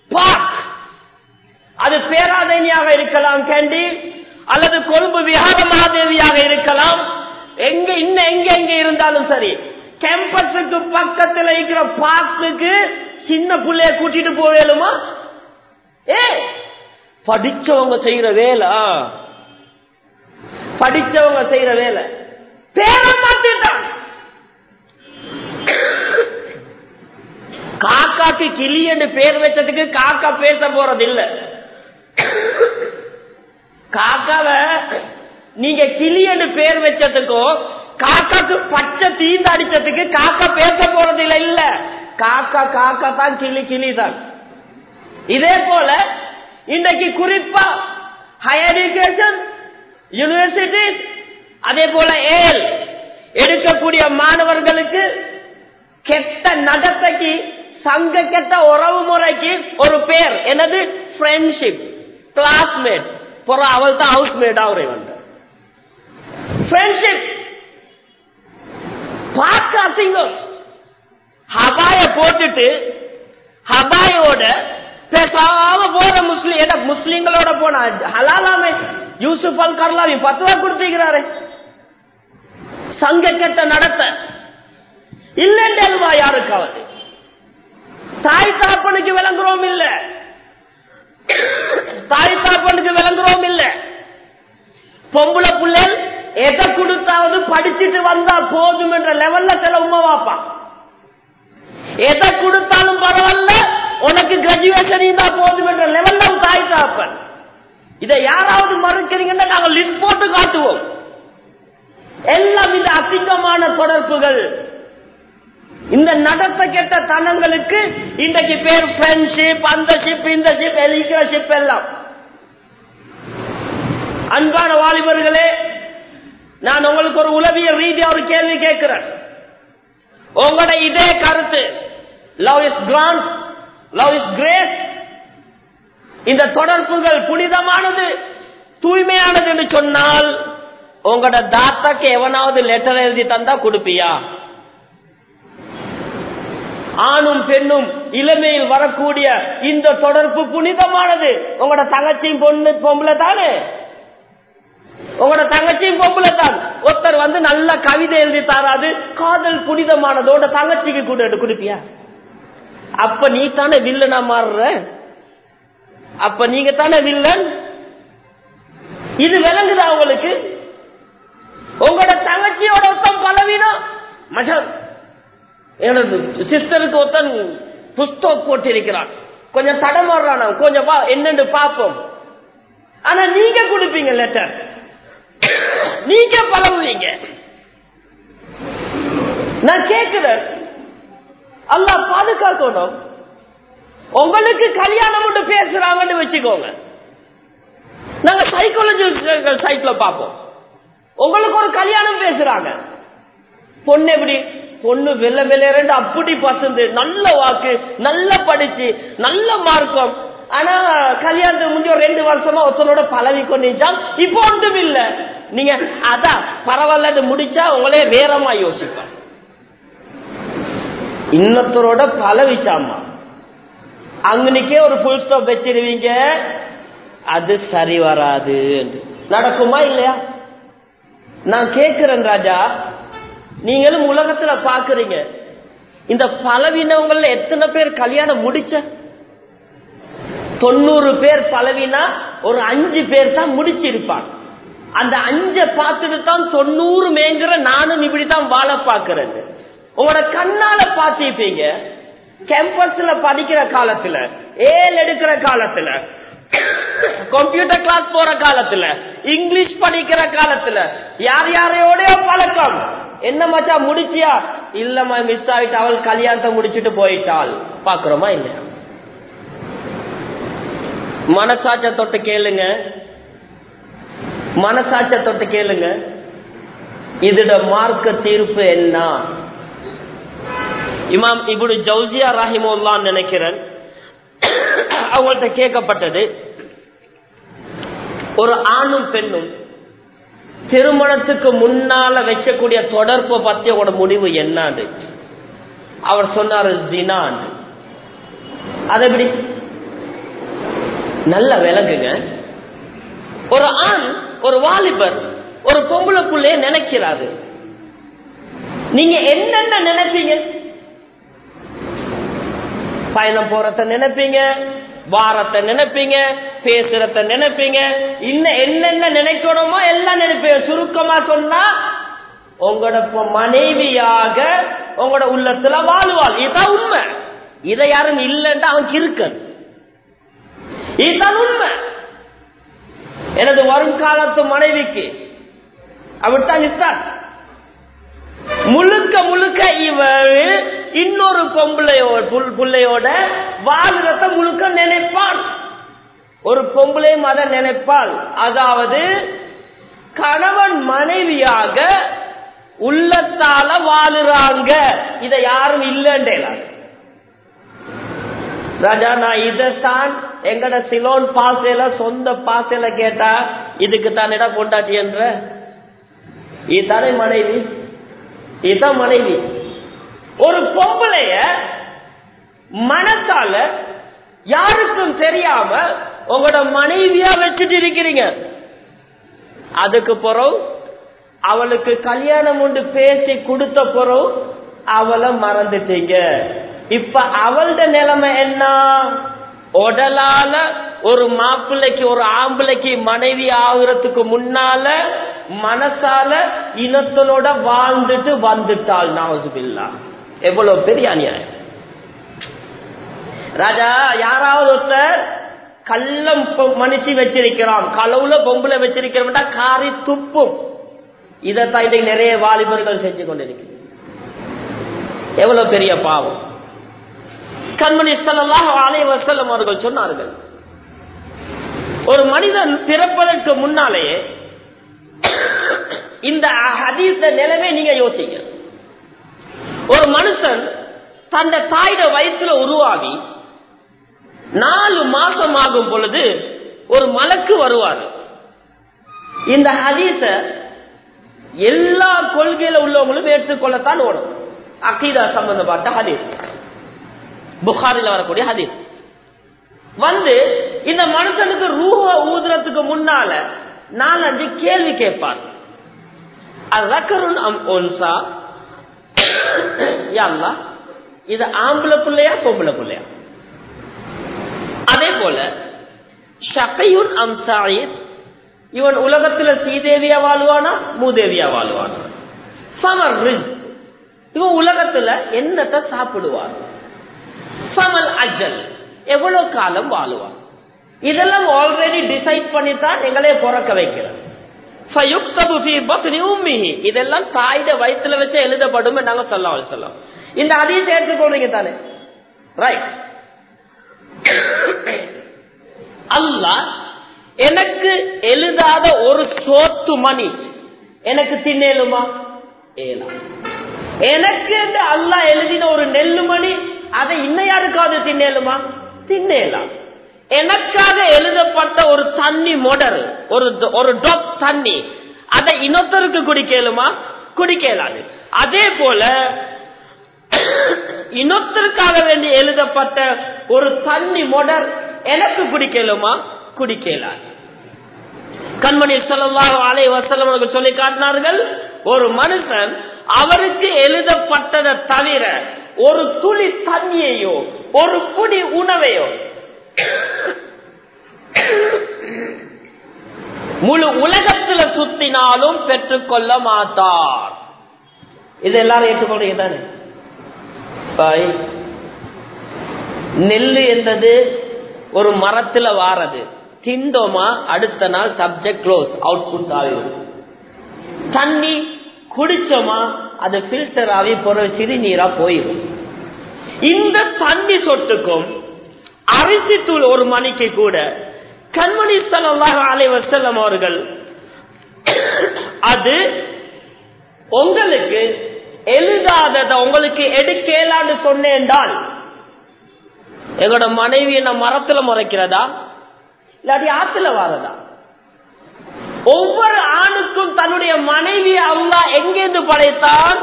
பாக் அது பேராதேனியாக இருக்கலாம் கேண்டி அல்லது கொழும்பு விஹார மகாதேவியாக இருக்கலாம் எங்க இன்னும் எங்க எங்க இருந்தாலும் சரி கேம்பஸுக்கு பக்கத்துல இருக்கிற பார்க்குக்கு சின்ன பிள்ளைய கூட்டிட்டு போவேலுமா ஏ படிச்சவங்க செய்யற வேலை படிச்சவங்க செய்யற வேலை பேரை மாத்திட்டான் காக்காக்கு கிளி என்று பேர் வச்சதுக்கு காக்கா பேச போறது இல்ல காக்காவ நீங்க கிளி என்று பேர் வச்சதுக்கும் காக்காக்கு பச்சை தீந்து அடிச்சதுக்கு காக்கா பேச போறது இல்ல இல்ல காக்கா காக்கா தான் கிளி கிளி தான் இதே போல இன்றைக்கு குறிப்பா ஹையர் எஜுகேஷன் யூனிவர்சிட்டி அதே போல ஏல் எடுக்கக்கூடிய மாணவர்களுக்கு கெட்ட நடத்தைக்கு சங்க கெட்ட உறவு முறைக்கு ஒரு பேர் என்னது ஃப்ரெண்ட்ஷிப் கிளாஸ்மேட் புற அவள் தான் ஹவுஸ்மேட் அவரை வந்து ஃப்ரெண்ட்ஷிப் பார்க்க அசிங்கம் ஹபாய போட்டுட்டு ஹபாயோட பேசாம போற முஸ்லீம் ஏன்னா முஸ்லீம்களோட போனா ஹலாலாமே யூசுப் அல் கர்லாவி பத்து ரூபா கொடுத்துக்கிறாரு சங்க கெட்ட நடத்த இல்லைன்றா யாருக்காவது தாய் தாப்பனுக்கு விளங்குறோம் இல்ல தாய் தாப்பனுக்கு விளங்குறோம் இல்ல பொம்பளை பிள்ளைகள் எதை கொடுத்தாவது படிச்சுட்டு வந்தா போதும் என்ற லெவல்ல சில உமா வாப்பா எதை கொடுத்தாலும் பரவாயில்ல உனக்கு கிராஜுவேஷன் இருந்தா போதும் என்ற லெவல்ல தாய் தாப்பன் இதை யாராவது மறுக்கிறீங்கன்னா நாங்கள் லிஸ்ட் போட்டு காட்டுவோம் எல்லாம் இந்த அசிங்கமான தொடர்புகள் இந்த நடத்த கெட்ட தனங்களுக்கு இன்றைக்கு பேர் ஃப்ரெண்ட்ஷிப் அந்த ஷிப் இந்த ஷிப் எலிக்கிற ஷிப் எல்லாம் அன்பான வாலிபர்களே நான் உங்களுக்கு ஒரு உளவியல் ரீதியா ஒரு கேள்வி கேட்கிறேன் உங்களோட இதே கருத்து love is grand love is great இந்த தொடர்புகள் புனிதமானது தூய்மையானது என்று சொன்னால் உங்களோட தாத்தாக்கு எவனாவது லெட்டர் எழுதி தந்தா கொடுப்பியா ஆணும் பெண்ணும் இளமையில் வரக்கூடிய இந்த தொடர்பு புனிதமானது உங்களோட தங்கச்சியும் பொண்ணு பொம்பளை தானே உங்களோட தங்கச்சியும் பொம்பளை தான் ஒருத்தர் வந்து நல்ல கவிதை எழுதி தாராது காதல் புனிதமானதோட தங்கச்சிக்கு கூட கொடுப்பியா அப்ப நீ தானே வில்லனா மாறுற அப்ப நீங்க தானே வில்லன் இது விளங்குதா உங்களுக்கு உங்களோட தங்கச்சியோட ஒருத்தன் பலவீனம் மச்சான் எனது சிஸ்டருக்கு ஒருத்தன் புஸ்தகம் போட்டிருக்கிறான் கொஞ்சம் தடமாடுறான் அவன். கொஞ்சம் வா என்னன்னு பார்ப்போம் ஆனா நீங்க கொடுப்பீங்க லெட்டர் நீங்க பழகுவீங்க நான் கேட்கிறேன் அல்லாஹ் பாதுகாக்கணும் உங்களுக்கு கல்யாணம் ஒன்று பேசுறாங்கன்னு வச்சுக்கோங்க நாங்க சைக்காலஜி சைட்ல பார்ப்போம் உங்களுக்கு ஒரு கல்யாணம் பேசுறாங்க பொண்ணு எப்படி பொண்ணு வெள்ள வெள்ளேரண்டு அப்படி பசந்து நல்ல வாக்கு நல்ல படிச்சு நல்ல மார்க்கம் ஆனா கல்யாணத்துக்கு முந்தைய ஒரு ரெண்டு வருஷமா ஒருத்தனோட பழகி கொண்டிருச்சான் இப்போ ஒன்றும் இல்ல நீங்க அதான் பரவாயில்லன்னு முடிச்சா உங்களே வேறமா யோசிப்பான் இன்னொருத்தரோட பழவிச்சாமா அங்கனுக்கே ஒரு புல் ஸ்டாப் வச்சிருவீங்க அது சரி வராது நடக்குமா இல்லையா நான் கேட்கிறேன் ராஜா நீங்களும் உலகத்துல பாக்குறீங்க இந்த பலவீனவங்கள எத்தனை பேர் கல்யாணம் முடிச்ச தொண்ணூறு பேர் பலவீனா ஒரு அஞ்சு பேர் தான் முடிச்சிருப்பான் அந்த அஞ்ச பார்த்துட்டு தான் தொண்ணூறு மேங்கிற நானும் இப்படித்தான் வாழ பாக்குறேன் உங்களோட கண்ணால பார்த்திருப்பீங்க கேம்பஸ்ல படிக்கிற காலத்துல ஏல் எடுக்கிற காலத்துல கம்ப்யூட்டர் கிளாஸ் போற காலத்துல இங்கிலீஷ் படிக்கிற காலத்துல யார் யாரையோடய பழக்கம் என்ன மச்சா முடிச்சியா இல்லம்மா மிஸ் ஆயிட்டு அவள் கல்யாணத்தை முடிச்சிட்டு போயிட்டாள் பாக்குறோமா இல்லையா மனசாட்ச தொட்டு கேளுங்க மனசாட்ச தொட்டு கேளுங்க இதோட மார்க்க தீர்ப்பு என்ன இமாம் இப்படி ஜவுசியா ராஹிமுல்லான்னு நினைக்கிறேன் அவங்கள்ட்ட கேட்கப்பட்டது ஒரு ஆணும் பெண்ணும் திருமணத்துக்கு முன்னால வைக்கக்கூடிய தொடர்பை பத்தி அவங்களோட முடிவு என்னது அவர் சொன்னாரு ஜினான் அது எப்படி நல்ல விளங்குங்க ஒரு ஆண் ஒரு வாலிபர் ஒரு பொம்பளைக்குள்ளே நினைக்கிறாரு நீங்க என்னென்ன நினைப்பீங்க பயணம் போறத நினைப்பீங்க வாரத்தை நினைப்பீங்க பேசுறத நினைப்பீங்க இன்னும் என்னென்ன நினைக்கணுமோ எல்லாம் நினைப்பீங்க சுருக்கமா சொன்னா உங்களோட பொ- மனைவியாக உங்களோட உள்ளத்துல வாழ்வாள் இதுதான் உண்மை இதை யாரும் இல்லைன்னா அவன் கிறுக்கன் இதுதான் உண்மை எனது வருங்காலத்து மனைவிக்கு அப்படித்தான் இஸ்தான் முழுக்க முழுக்க இவள் இன்னொரு பொம்பளையோட புல்- புள்ளையோட வாழ்றத முழுக்க நினைப்பாள் ஒரு பொம்பளையும் அதை நினைப்பாள் அதாவது கணவன் மனைவியாக உள்ளத்தால வாழுறாங்க இதை யாரும் இல்லைன்றேலாம் ராஜா நான் இதைத்தான் எங்கட சிலோன் பாசையில சொந்த பாசையில கேட்டா இதுக்கு தான் இடம் கொண்டாட்டி என்ற இதுதானே மனைவி இதுதான் மனைவி ஒரு பொம்பளைய மனத்தால யாருக்கும் தெரியாம உங்களோட மனைவியா வச்சுட்டு இருக்கிறீங்க அதுக்கு பிறகு அவளுக்கு கல்யாணம் உண்டு பேசி கொடுத்த பிறகு அவளை மறந்துட்டீங்க இப்ப அவளோட நிலைமை என்ன உடலால ஒரு மாப்பிள்ளைக்கு ஒரு ஆம்பளைக்கு மனைவி ஆகுறதுக்கு முன்னால மனசால இனத்தனோட வாழ்ந்துட்டு வந்துட்டாள் நாவசுபில்லா எவ்வளவு பெரிய அநியாயம் ராஜா யாராவது ஒருத்தர் கள்ளம் பொ- மனுஷி வச்சிருக்கிறான் களவுல பொம்பளை வச்சிருக்கிறவன்டா காரி துப்பும் இதைத்தான் இன்றைக்கு நிறைய வாலிபர்கள் செஞ்சு கொண்டிருக்கிறார் எவ்வளவு பெரிய பாவம் கண்மணி ஸல்லல்லாஹு அலைஹி வஸல்லம் அவர்கள் சொன்னார்கள் ஒரு மனிதன் பிறப்பதற்கு முன்னாலேயே இந்த ஹதீஸ நிலைமை நீங்க யோசிங்க ஒரு மனுஷன் தந்த தாயோட வயிற்றுல உருவாகி நாலு மாசம் ஆகும் பொழுது ஒரு மலக்கு வருவார் இந்த ஹதீஸ எல்லா கொள்கையில உள்ளவங்களும் ஏற்றுக்கொள்ளத்தான் ஓடும் அக்கீதா சம்பந்தப்பட்ட ஹதீஸ் புகாரில வரக்கூடிய ஹதீஸ் வந்து இந்த மனுஷனுக்கு ரூஹ ஊதுறதுக்கு முன்னால நாலஞ்சு கேள்வி கேட்பார் அக்கருன் அம் ஒன்சா யா அல்லாஹ், இது ஆம்பளை பிள்ளையா பொம்பளை பிள்ளையா அதே போல ஷகையுன் அம் சாயித் இவன் உலகத்துல ஸ்ரீதேவியா வாழ்வானா மூதேவியா வாழ்வானா சமர் ரிஸ்க் இவன் உலகத்துல என்னத்தை சாப்பிடுவான் சமல் அஜல் எவ்வளவு காலம் வாழுவான் இதெல்லாம் ஆல்ரெடி டிசைட் பண்ணி தான் எங்களே பிறக்க வைக்கிறார் فَيُكْتَبُ فِي بَطْنِ أُمِّهِ இதெல்லாம் தாயிட வயித்துல வச்சு எழுதப்படும் நாங்க சொல்ல சொல்லலாம் இந்த அதையும் சேர்த்துக்கொள்றீங்க தானே ரைட் அல்லாஹ் எனக்கு எழுதாத ஒரு சோத்து மணி எனக்கு தின்னேலுமா ஏலா எனக்கு என்று அல்லாஹ் எழுதின ஒரு நெல்லு மணி அதை இன்னையாருக்காவது தின்னேலுமா தின்னேலாம் எனக்காக எழுதப்பட்ட ஒரு தண்ணி மொடர் ஒரு ஒரு ட்ராப் தண்ணி அதை இன்னொருத்தருக்கு குடிக்கலுமா குடிக்கலாது அதே போல இன்னொருத்தருக்காக வேண்டி எழுதப்பட்ட ஒரு தண்ணி மொடர் எனக்கு குடிக்கலுமா குடிக்கலாது கண்மணி ஸல்லல்லாஹு அலைஹி வஸல்லம் அவர்கள் சொல்லி காட்டினார்கள் ஒரு மனுஷன் அவருக்கு எழுதப்பட்டதை தவிர ஒரு துளி தண்ணியையோ ஒரு புடி உணவையோ முழு உலகத்துல சுத்தினாலும் பெற்றுக்கொள்ள மாட்டார் இது எல்லாரும் ஏற்றுக்கொள்றீங்க தானே பாய் நெல்லு என்பது ஒரு மரத்துல வாரது திண்டோமா அடுத்த நாள் சப்ஜெக்ட் க்ளோஸ் அவுட்புட் ஆகிடும் தண்ணி குடிச்சோமா அது பில்டர் ஆகி போற சிறுநீரா போயிடும் இந்த தண்ணி சொட்டுக்கும் அரிசி தூள் ஒரு மணிக்கு கூட கண்மணி ஸல்லல்லாஹு அலைஹி வஸல்லம் அவர்கள் அது உங்களுக்கு எழுதாதத உங்களுக்கு எடுக்கலான்னு சொன்னேன்டால் எங்களோட மனைவி என்ன மரத்துல முறைக்கிறதா இல்லாட்டி ஆத்துல வாரதா ஒவ்வொரு ஆணுக்கும் தன்னுடைய மனைவி அல்லாஹ் எங்கேருந்து படைத்தான்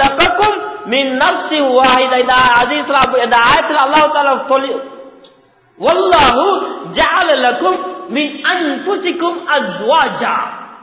خلقكم من نفس واحدة இந்த ஹதீஸ்ல இந்த ஆயத்துல அல்லாஹ் தஆலா சொல்லி வல்லாஹு ஜாலலக்கும் மின் அன்புசிக்கும் அஸ்வாஜா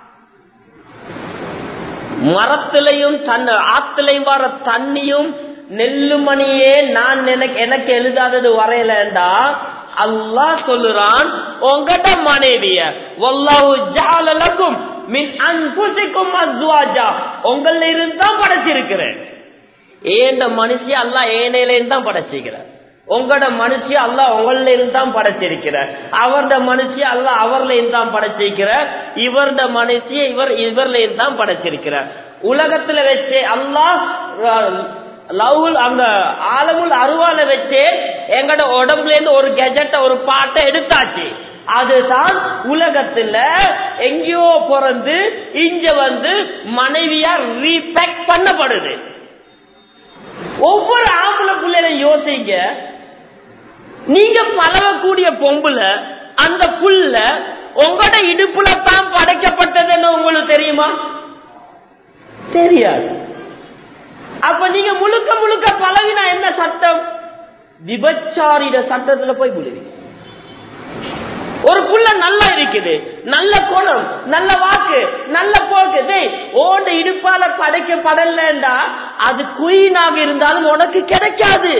மரத்திலையும் தன் ஆத்திலையும் வர தண்ணியும் நெல்லுமணியே நான் எனக்கு எனக்கு எழுதாதது வரையலண்டா அல்லாஹ் சொல்லுறான் உங்கட மனைவிய வல்லாஹு ஜாலலக்கும் மின் அன்புசிக்கும் அஸ்வாஜா உங்கள இருந்து தான் படைச்சிருக்கிறேன் ஏண்ட மனுஷி அல்லா ஏனையில இருந்து தான் படைச்சிருக்கிறார் உங்களோட மனுஷி அல்ல உங்கள இருந்து தான் படைச்சிருக்கிறார் அவரோட மனுஷி அல்ல அவர்ல இருந்து தான் படைச்சிருக்கிறார் இவரோட மனுஷி இவர் இவர்ல இருந்து தான் படைச்சிருக்கிறார் உலகத்துல வச்சு அல்லாஹ் லவ்ல் அங்க ஆலமுல் அருவால வச்சு எங்கட உடம்புல இருந்து ஒரு கெஜெட்ட ஒரு பாட்டை எடுத்தாச்சு அதுதான் உலகத்துல எங்கேயோ பிறந்து இங்க வந்து மனைவியா ரீபேக் பண்ணப்படுது ஒவ்வொரு ஆம்பளை பிள்ளைகளை யோசிங்க நீங்க பழகக்கூடிய பொம்புல அந்த புல்ல உங்களோட இடுப்புல தான் படைக்கப்பட்டதுன்னு உங்களுக்கு தெரியுமா தெரியாது அப்ப நீங்க முழுக்க முழுக்க பழகினா என்ன சட்டம் விபச்சாரிட சட்டத்துல போய் விழுவீங்க ஒரு புள்ள நல்லா இருக்குது நல்ல குணம் நல்ல வாக்கு நல்ல போக்கு டேய் ஓண்ட இடுப்பால படைக்கப்படலண்டா அது குயினாக இருந்தாலும் உனக்கு கிடைக்காது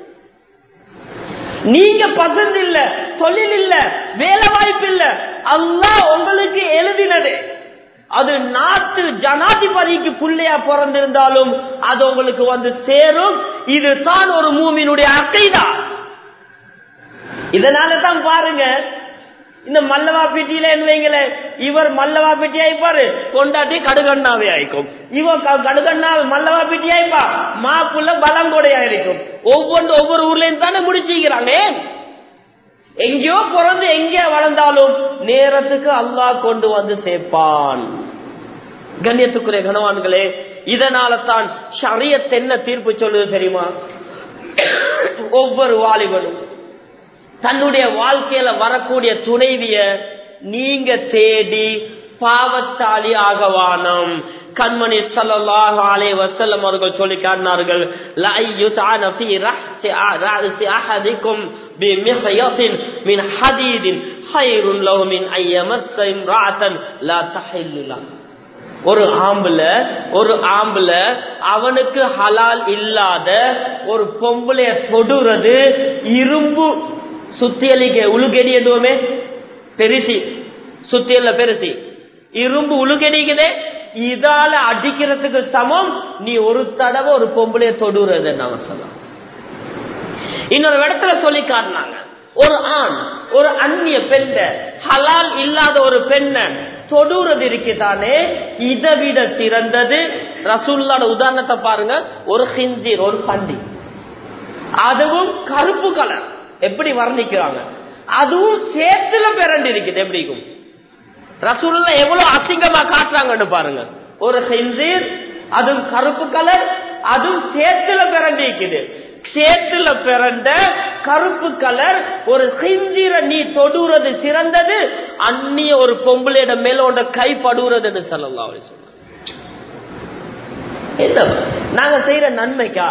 நீங்க பசந்த் இல்ல தொழில் இல்ல வேலை வாய்ப்பு இல்ல அல்லாஹ் உங்களுக்கு எழுதினது அது நாட்டு ஜனாதிபதிக்கு புள்ளையா பிறந்திருந்தாலும் அது உங்களுக்கு வந்து சேரும் இதுதான் ஒரு மூமினுடைய அக்கைதா இதனால தான் பாருங்க இந்த மல்லவா பெட்டியில வைங்களே இவர் மல்லவா பெட்டி ஆயிப்பாரு கொண்டாட்டி கடுகண்ணாவே ஆயிக்கும் இவன் கடுகண்ணா மல்லவா பெட்டி ஆயிப்பா மாப்புள்ள பலங்கொடையா இருக்கும் ஒவ்வொன்று ஒவ்வொரு ஊர்லயும் தானே முடிச்சுக்கிறாங்க எங்கேயோ பிறந்து எங்கே வளர்ந்தாலும் நேரத்துக்கு அல்லாஹ் கொண்டு வந்து சேர்ப்பான் கண்ணியத்துக்குரிய கனவான்களே இதனால தான் ஷரியத் என்ன தீர்ப்பு சொல்லுது தெரியுமா ஒவ்வொரு வாலிபனும் தன்னுடைய வாழ்க்கையில வரக்கூடிய துணைவிய நீங்க தேடி பாவத்தாளி ஆகவானம் கண்மணி சல்லாஹ் அலே வசல்லம் அவர்கள் சொல்லி காட்டினார்கள் من حديد خير له من أن يمس امرأة لا تحل له ஒரு ஆம்புல ஒரு ஆம்புல அவனுக்கு ஹலால் இல்லாத ஒரு பொம்பளைய தொடுறது இரும்பு சுத்தியலிக்க உழுகெடி எதுவுமே பெருசி சுத்தியல்ல பெருசி இரும்பு உழுகெடிக்குதே இதால அடிக்கிறதுக்கு சமம் நீ ஒரு தடவை ஒரு பொம்பளைய தொடுறது நாங்க சொல்லலாம் இன்னொரு இடத்துல சொல்லி காட்டினாங்க ஒரு ஆண் ஒரு அந்நிய பெண்ண ஹலால் இல்லாத ஒரு பெண்ண தொடுறது இருக்குதானே இதை விட சிறந்தது ரசூல்லோட உதாரணத்தை பாருங்க ஒரு ஹிந்தீர் ஒரு பந்தி அதுவும் கருப்பு கலர் எப்படி வர்ணிக்கிறாங்க அதுவும் சேத்துல பிறண்டு இருக்குது எப்படிக்கும் ரசூல்ல எவ்வளவு அசிங்கமா காட்டுறாங்கன்னு பாருங்க ஒரு ஹிந்தீர் அதுவும் கருப்பு கலர் அதுவும் சேத்துல பிறண்டு இருக்குது சேத்துல பிறந்த கருப்பு கலர் ஒரு ஹிந்திர நீ தொடுறது சிறந்தது அந்நிய ஒரு பொம்பளையிட மேல உண்ட கை படுறதுன்னு சொல்லலாம் என்ன நாங்க செய்யற நன்மைக்கா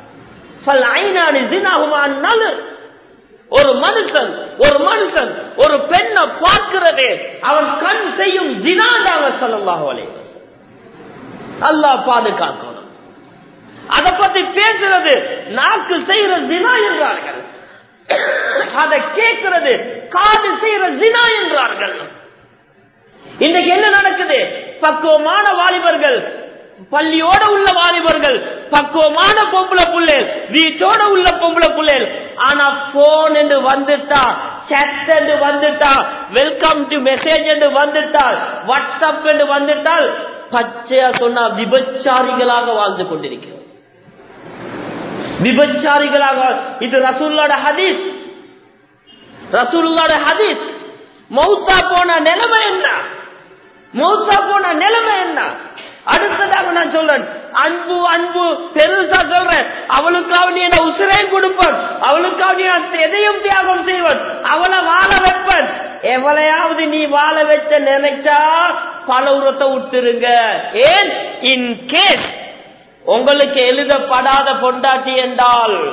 ஒரு மனுஷன் ஒரு மனுஷன் ஒரு பெண்ணை பார்க்கிறதே அவன் கண் செய்யும் ஜினாண்டாங்க சொல்லலாம் அல்லாஹ் பாதுகாக்கணும் அதை பத்தி பேசுறது நாக்கு செய்யற ஜினா என்றார்கள் அதை கேட்கிறது காது செய்யற ஜினா என்றார்கள் இன்னைக்கு என்ன நடக்குது பக்குவமான வாலிபர்கள் பள்ளியோட உள்ள வாலிபர்கள் பக்குவமான பொம்பளை புள்ளேல் வீட்டோட உள்ள பொம்பளை புள்ளேல் ஆனா போன் என்று வந்துட்டா chat என்று வந்துட்டா வெல்கம் டு மெசேஜ் என்று வந்துட்டால் வாட்ஸ்அப் என்று வந்துட்டால் பச்சையா சொன்னா விபச்சாரிகளாக வாழ்ந்து கொண்டிருக்கிறோம் விபச்சாரிகளாக இது ரசூல்லோட ஹதீஸ் ரசூல்லோட ஹதீஸ் மௌத்தா போன நிலைமை என்ன மௌத்தா போன நிலைமை என்ன அடுத்ததாக நான் சொல்றேன் அன்பு அன்பு பெருசா சொல்றேன் அவளுக்காக நீ என்ன உசுரையும் கொடுப்பேன் அவளுக்காக நீ நான் எதையும் தியாகம் செய்வன் அவளை வாழ வைப்பேன் எவளையாவது நீ வாழ வச்ச நினைச்சா பல உரத்தை விட்டுருங்க ஏன் இன் கேஸ் உங்களுக்கு எழுதப்படாத பொண்டாட்டி என்றால்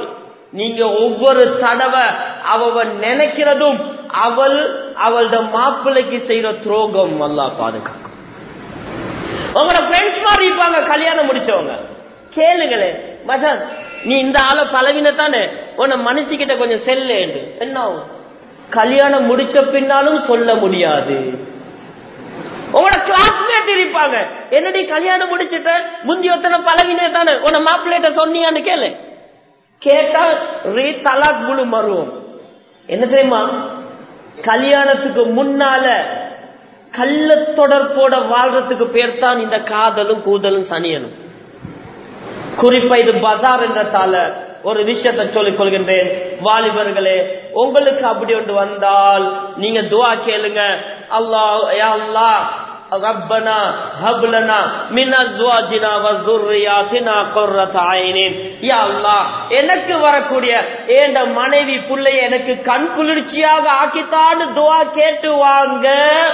நீங்க ஒவ்வொரு தடவை அவ நினைக்கிறதும் அவள் அவளோட மாப்பிள்ளைக்கு செய்யற துரோகம் அல்லா பாதுகாக்கும் உங்களோட ஃப்ரெண்ட்ஸ் மாதிரி இருப்பாங்க கல்யாணம் முடிச்சவங்க கேளுங்களே மதன் நீ இந்த ஆளை பழவினத்தானே உன்னை மனுஷிக்கிட்ட கொஞ்சம் செல்லு என்ன ஆகும் கல்யாணம் முடிச்ச பின்னாலும் சொல்ல முடியாது உங்களோட கிளாஸ்மேட் இருப்பாங்க என்னடி கல்யாணம் முடிச்சுட்ட முந்தி ஒத்தனை பழவினே தானே உன்னை மாப்பிள்ளைகிட்ட சொன்னியான்னு கேளு கேட்டா ரீ தலாக் முழு மருவம் என்ன தெரியுமா கல்யாணத்துக்கு முன்னால கள்ள தொடர்போட வாழ்றதுக்கு பேர் தான் இந்த காதலும் கூதலும் சனியனும் குறிப்பா இது பஜார் என்றதால ஒரு விஷயத்தை சொல்லிக் கொள்கின்றேன் வாலிபர்களே உங்களுக்கு அப்படி ஒன்று வந்தால் நீங்க துவா கேளுங்க அல்லாஹ் யா அல்லாஹ் ரப்பனா ஹப்லனா மின் அஸ்வாஜினா வஸுர்ரியாத்தினா குர்ரத ஐனின் யா அல்லாஹ் எனக்கு வரக்கூடிய ஏண்ட மனைவி புள்ளைய எனக்கு கண் குளிர்ச்சியாக ஆக்கித்தான்னு துவா கேட்டு வாங்க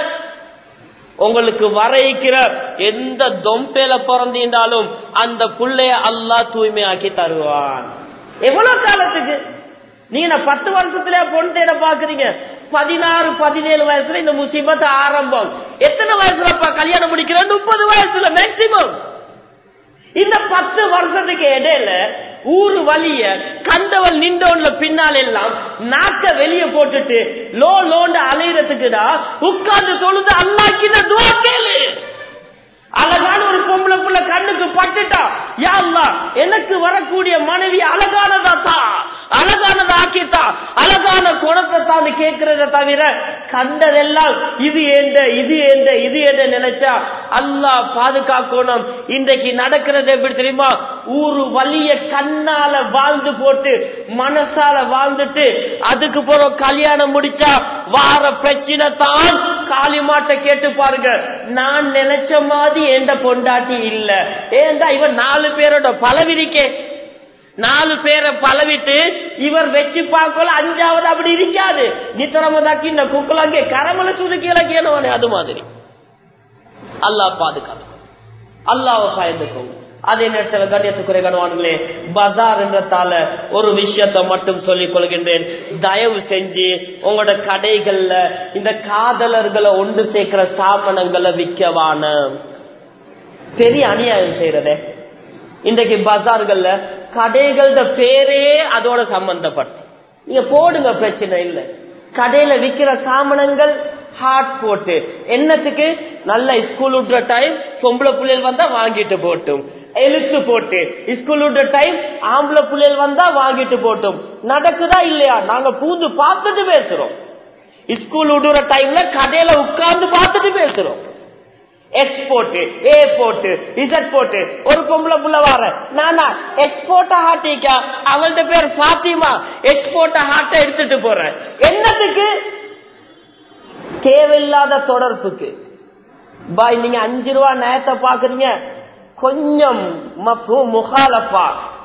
உங்களுக்கு வரைக்கிற எந்த தொம்பேல பிறந்திருந்தாலும் அந்த புள்ளைய அல்லா தூய்மையாக்கி தருவான் எவ்வளவு காலத்துக்கு நீங்க பத்து வருஷத்துல பொன் தேட பாக்குறீங்க பதினாறு பதினேழு வயசுல இந்த முசீபத் ஆரம்பம் எத்தனை வயசுலப்பா கல்யாணம் முடிக்கிற முப்பது வயசுல மேக்சிமம் இந்த பத்து வருஷத்துக்கு இடையில ஊரு வழிய கண்டவள் நின்றவன்ல பின்னால் எல்லாம் நாக்க வெளிய போட்டுட்டு லோ லோண்டு அலையிறதுக்குடா உட்கார்ந்து தொழுது அல்லாக்கின துவா கேளு அழகான ஒரு பொம்பளை புள்ள கண்ணுக்கு பட்டுட்டா யா அல்லாஹ் எனக்கு வரக்கூடிய மனைவி அழகானதா தான் அழகானதா ஆக்கித்தா அழகான குணத்தை தான் கேட்கறத தவிர கண்டதெல்லாம் இது ஏண்ட இது ஏண்ட இது ஏண்ட நினைச்சா அல்லாஹ் பாதுகாக்கணும் இன்றைக்கு நடக்கிறது எப்படி தெரியுமா ஊரு வலிய கண்ணால வாழ்ந்து போட்டு மனசால வாழ்ந்துட்டு அதுக்கு போற கல்யாணம் முடிச்சா வார பிரச்சனை தான் காளி மாட்டை கேட்டு பாருங்க நான் நினைச்ச மாதிரி எந்த பொண்டாட்டி இல்ல ஏண்டா இவன் நாலு பேரோட பலவிரிக்கே நாலு பேரை பழவிட்டு இவர் வச்சு பார்க்கல அஞ்சாவது அப்படி இருக்காது நித்தரமதாக்கி இந்த குக்கலாங்கே கரமல சுருக்கியல கேனவனே அது மாதிரி அல்லாஹ் பாதுகாத்து அல்லாஹ் பயந்துக்கும் அதே நேரத்தில் கண்ணியத்துக்குறை கணவான்களே பஜார் என்றதால ஒரு விஷயத்தை மட்டும் சொல்லிக் கொள்கின்றேன் தயவு செஞ்சு உங்களோட கடைகள்ல இந்த காதலர்களை ஒன்று சேர்க்கிற சாமனங்களை விற்கவான பெரிய அநியாயம் செய்யறதே இன்றைக்கு பஜார்கள்ல கடைகளோட பேரே அதோட சம்பந்தப்பட்டு நீங்க போடுங்க பிரச்சனை இல்லை கடையில விக்கிற சாமனங்கள் ஹாட் போட்டு என்னத்துக்கு நல்ல ஸ்கூல் விட்டுற டைம் பொம்பளை பிள்ளைகள் வந்தா வாங்கிட்டு போட்டும் எழுத்து போட்டு ஸ்கூல் விட்டுற டைம் ஆம்பளை பிள்ளைகள் வந்தா வாங்கிட்டு போட்டும் நடக்குதா இல்லையா நாங்க பூந்து பார்த்துட்டு பேசுறோம் ஸ்கூல் விடுற டைம்ல கடையில உட்கார்ந்து பார்த்துட்டு பேசுறோம் எக்ஸ் போட்டு ஏ போட்டு இசட் போட்டு ஒரு பொம்பளை புள்ள வார நானா எக்ஸ்போர்ட்ட ஹாட்டிக்கா அவள்கிட்ட பேர் பாத்திமா எக்ஸ்போர்ட்ட ஹாட்ட எடுத்துட்டு போறேன் என்னத்துக்கு தேவையில்லாத தொடர்புக்கு பாய் நீங்க அஞ்சு ரூபா நேரத்தை பாக்குறீங்க கொஞ்சம் முகாலப்பா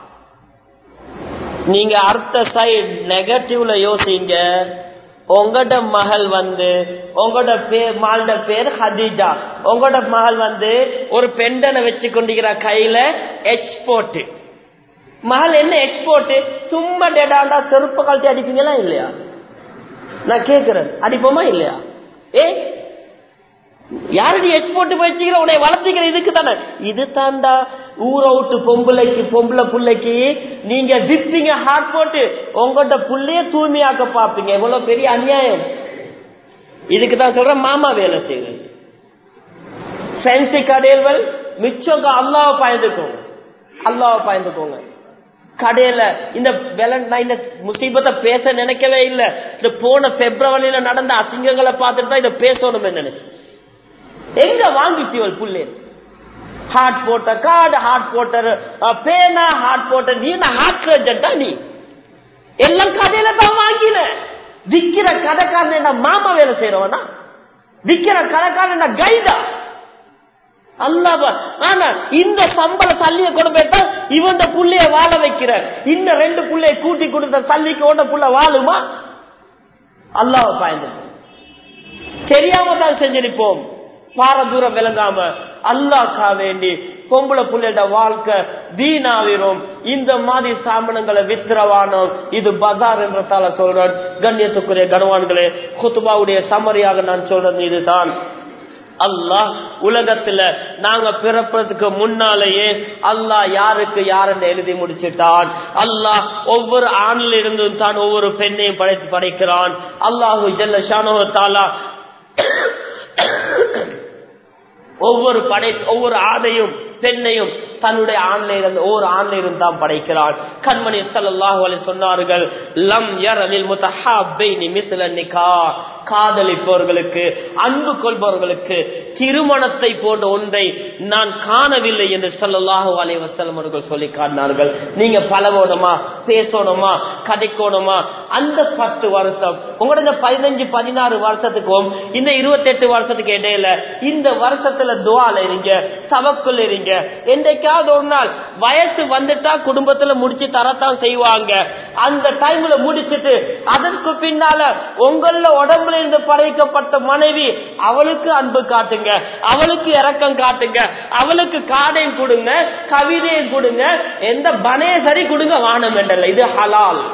நீங்க அடுத்த சைடு நெகட்டிவ்ல யோசிங்க உங்களோட மகள் வந்து உங்களோட பேர் மால்ட பேர் ஹதீஜா உங்களோட மகள் வந்து ஒரு பெண்டனை வச்சு கொண்டிருக்கிற கையில எக்ஸ்போர்ட் மகள் என்ன எக்ஸ்போர்ட் சும்மா டேடாண்டா செருப்பு கழட்டி அடிப்பீங்களா இல்லையா நான் கேக்குறேன் அடிப்போமா இல்லையா ஏ யாரடி எக்ஸ்போர்ட் போயிடுச்சுக்கிற உன்னை வளர்த்திக்கிற இதுக்கு தானே இது தாண்டா ஊரை விட்டு பொம்பளைக்கு பொம்பளை புள்ளைக்கு நீங்க விப்பீங்க ஹார்ட் போட்டு உங்கள்கிட்ட புள்ளைய தூய்மையாக்க பாப்பீங்க இவ்வளவு பெரிய அநியாயம் இதுக்கு தான் சொல்றேன் மாமா வேலை செய்யுது ஃபேன்சி கடைகள் மிச்சம் அல்லாவை பயந்துக்கோங்க அல்லாவை பயந்துக்கோங்க கடையில இந்த நான் இந்த முசீபத்தை பேச நினைக்கவே இல்லை இந்த போன பிப்ரவரியில நடந்த அசிங்கங்களை பார்த்துட்டு தான் இதை பேசணுமே நினைச்சு எங்க வாங்கிச்சிவள் புள்ளே ஹார்ட் போட்ட கார்டு ஹார்ட் போட்ட பேனா ஹார்ட் போட்ட நீ ஹார்ட் சர்ஜன்டா நீ எல்லாம் கடையில தான் வாங்கின விக்கிற கடைக்காரன் என்ன மாமா வேலை செய்யறவனா விக்கிற கடைக்காரன் என்ன கைடா அல்லாவா ஆனா இந்த சம்பள சல்லிய கொண்டு போயிட்டா இவன் புள்ளைய வாழ வைக்கிற இந்த ரெண்டு புள்ளைய கூட்டி கொடுத்த சல்லிக்கு ஓட்ட புள்ள வாழுமா அல்லாவ பாய்ந்து தெரியாம தான் செஞ்சிருப்போம் பார தூரம் விளங்காம அல்லாக்கா வேண்டி பொம்பளை புள்ளையோட வாழ்க்கை வீணாவிரும் இந்த மாதிரி சாமனங்களை வித்திரவானோம் இது பஜார் என்றதால சொல்றேன் கண்ணியத்துக்குரிய கனவான்களே குத்துபாவுடைய சமரியாக நான் சொல்றது இதுதான் அல்லாஹ் உலகத்துல நாங்க பிறப்பதுக்கு முன்னாலேயே அல்லாஹ் யாருக்கு யாருன்னு எழுதி முடிச்சிட்டான் அல்லாஹ் ஒவ்வொரு ஆணில் இருந்தும் தான் ஒவ்வொரு பெண்ணையும் படைத்து படைக்கிறான் அல்லாஹு ஜல்ல ஷானோ தாலா ஒவ்வொரு படை ஒவ்வொரு ஆணையும் பெண்ணையும் தன்னுடைய ஆண்ல இருந்து ஒவ்வொரு ஆண்ல இருந்து தான் படைக்கிறான் கண்மணி சல்லாஹு சொன்னார்கள் லம் யரலில் முத்தஹாபைனி மிஸ்ல நிகா காதலிப்பவர்களுக்கு அன்பு கொள்பவர்களுக்கு திருமணத்தை போன்ற ஒன்றை நான் காணவில்லை என்று சொல்லலாஹு அலை வசலம் அவர்கள் சொல்லி காட்டினார்கள் நீங்க பழகணுமா பேசணுமா கதைக்கணுமா அந்த பத்து வருஷம் உங்களோட பதினஞ்சு பதினாறு வருஷத்துக்கும் இந்த இருபத்தி எட்டு வருஷத்துக்கு இடையில இந்த வருஷத்துல துவால இருங்க தவக்குள் இருங்க என்றைக்காவது ஒரு நாள் வயசு வந்துட்டா குடும்பத்துல முடிச்சு தரத்தான் செய்வாங்க அந்த டைம்ல முடிச்சிட்டு அதற்கு பின்னால உங்கள உடம்புல இருந்து படைக்கப்பட்ட மனைவி அவளுக்கு அன்பு காட்டுங்க அவளுக்கு இரக்கம் காட்டுங்க அவளுக்கு காடையும் கொடுங்க கவிதையும் கொடுங்க எந்த பனைய சரி கொடுங்க வானம் என்றல இது ஹலால்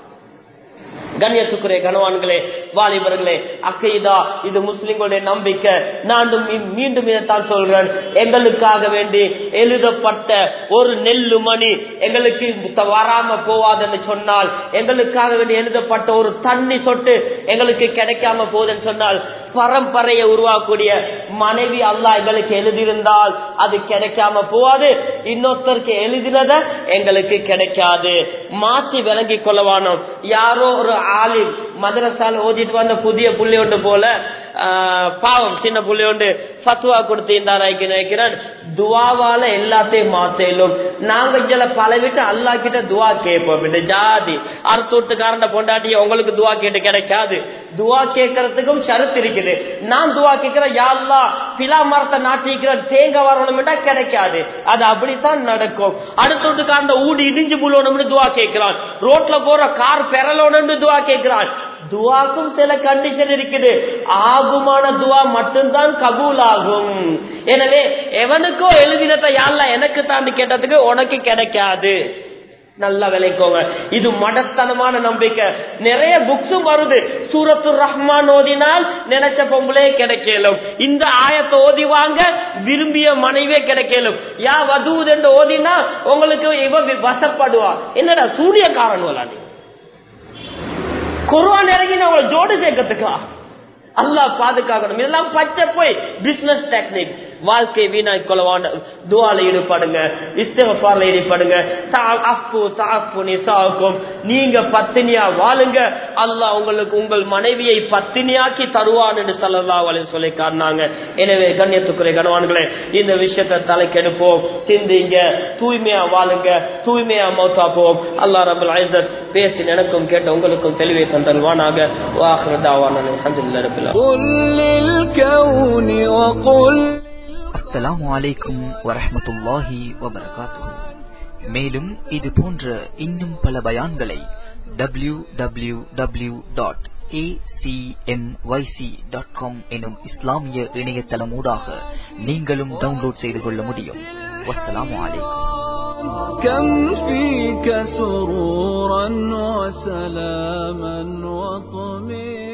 கண்ணியத்துக்குரிய கனவான்களே வாலிபர்களே அக்கைதா இது முஸ்லிம்களுடைய நம்பிக்கை நான் மீண்டும் இதைத்தான் சொல்றேன் எங்களுக்காக வேண்டி எழுதப்பட்ட ஒரு நெல்லு மணி எங்களுக்கு வராம போவாதுன்னு சொன்னால் எங்களுக்காக வேண்டி எழுதப்பட்ட ஒரு தண்ணி சொட்டு எங்களுக்கு கிடைக்காம போகுதுன்னு சொன்னால் பரம்பரையை உருவாக்கக்கூடிய மனைவி அல்லா எங்களுக்கு எழுதியிருந்தால் அது கிடைக்காம போவாது இன்னொருத்தருக்கு எழுதினத எங்களுக்கு கிடைக்காது மாற்றி விளங்கி கொள்ளவானோம் யாரோ ஒரு ஆலிம் மதரசால ஓதிட்டு வந்த புதிய புள்ளி ஒன்று போல பாவம் சின்ன புள்ளி ஒன்று பத்துவா கொடுத்து நினைக்கிறேன் துவாவால எல்லாத்தையும் மாத்தலும் நாங்க இதுல பலவிட்டு அல்லா கிட்ட துவா கேட்போம் ஜாதி அறுத்தூட்டுக்காரன் பொண்டாட்டி உங்களுக்கு துவா கேட்டு கிடைக்காது துவா கேட்கறதுக்கும் ஷரத்து இருக்குது நான் துவா கேட்கிறேன் யாழ்லா பிலா மரத்தை நாட்டிக்கிற தேங்காய் வரணும்னா கிடைக்காது அது அப்படித்தான் நடக்கும் அடுத்தோட்டுக்காரன் ஊடி இடிஞ்சு புள்ளணும்னு துவா கேட்கிறான் ரோட்ல போற கார் பெறலோன்னு துவா கேட்கிறான் துவாக்கும் சில கண்டிஷன் இருக்குது ஆகுமான துவா மட்டும்தான் கபூல் ஆகும் எனவே எவனுக்கோ எழுதினத்தை யாழ்ல எனக்கு தாண்டி கேட்டதுக்கு உனக்கு கிடைக்காது நல்லா விளைக்கோங்க இது மடத்தனமான நம்பிக்கை நிறைய புக்ஸும் வருது சூரத்து ரஹ்மான் ஓதினால் நினைச்ச பொம்பளே கிடைக்கலும் இந்த ஆயத்தை ஓதி வாங்க விரும்பிய மனைவியே கிடைக்கலும் யா வதூது என்று ஓதினா உங்களுக்கு இவ வசப்படுவா என்னடா சூரியக்காரன் விளாடி குருவான் இறங்கி உங்களை ஜோடு சேர்க்கறதுக்கா அல்லாஹ் பாதுகாக்கணும் இதெல்லாம் பச்சை போய் பிசினஸ் டெக்னிக் வாழ்க்கை வீணாய் கொள்ளவான துவால ஈடுபடுங்க இஸ்தகபார்ல ஈடுபடுங்க அப்பு தாப்பு நிசாவுக்கும் நீங்க பத்தினியா வாழுங்க அல்லாஹ் உங்களுக்கு உங்கள் மனைவியை பத்தினியாக்கி தருவான் என்று சொல்லலா சொல்லி காட்டினாங்க எனவே கண்ணியத்துக்குரிய கனவான்களே இந்த விஷயத்தை தலைக்கெடுப்போம் சிந்திங்க தூய்மையா வாழுங்க தூய்மையா மௌத்தா போவோம் அல்லா ரபுல் ஐசத் பேசி எனக்கும் கேட்ட உங்களுக்கும் தெளிவை தந்தல்வானாக வாஹ்ரதாவான அலமதுல்லா قل للكون وقل அஸ்ஸலாமு அலைக்கும் வரஹ்மத்துல்லாஹி வபரகாத்துஹு மேலும் இது போன்ற இன்னும் பல பயான்களை W W W dot dot com எனும் இஸ்லாமிய இணையதளமூடாக நீங்களும் டவுன்லோட் செய்து கொள்ள முடியும் வஸ்ஸலாமு அலைக்கும் كم فيك سرورا وسلاما وطمئنا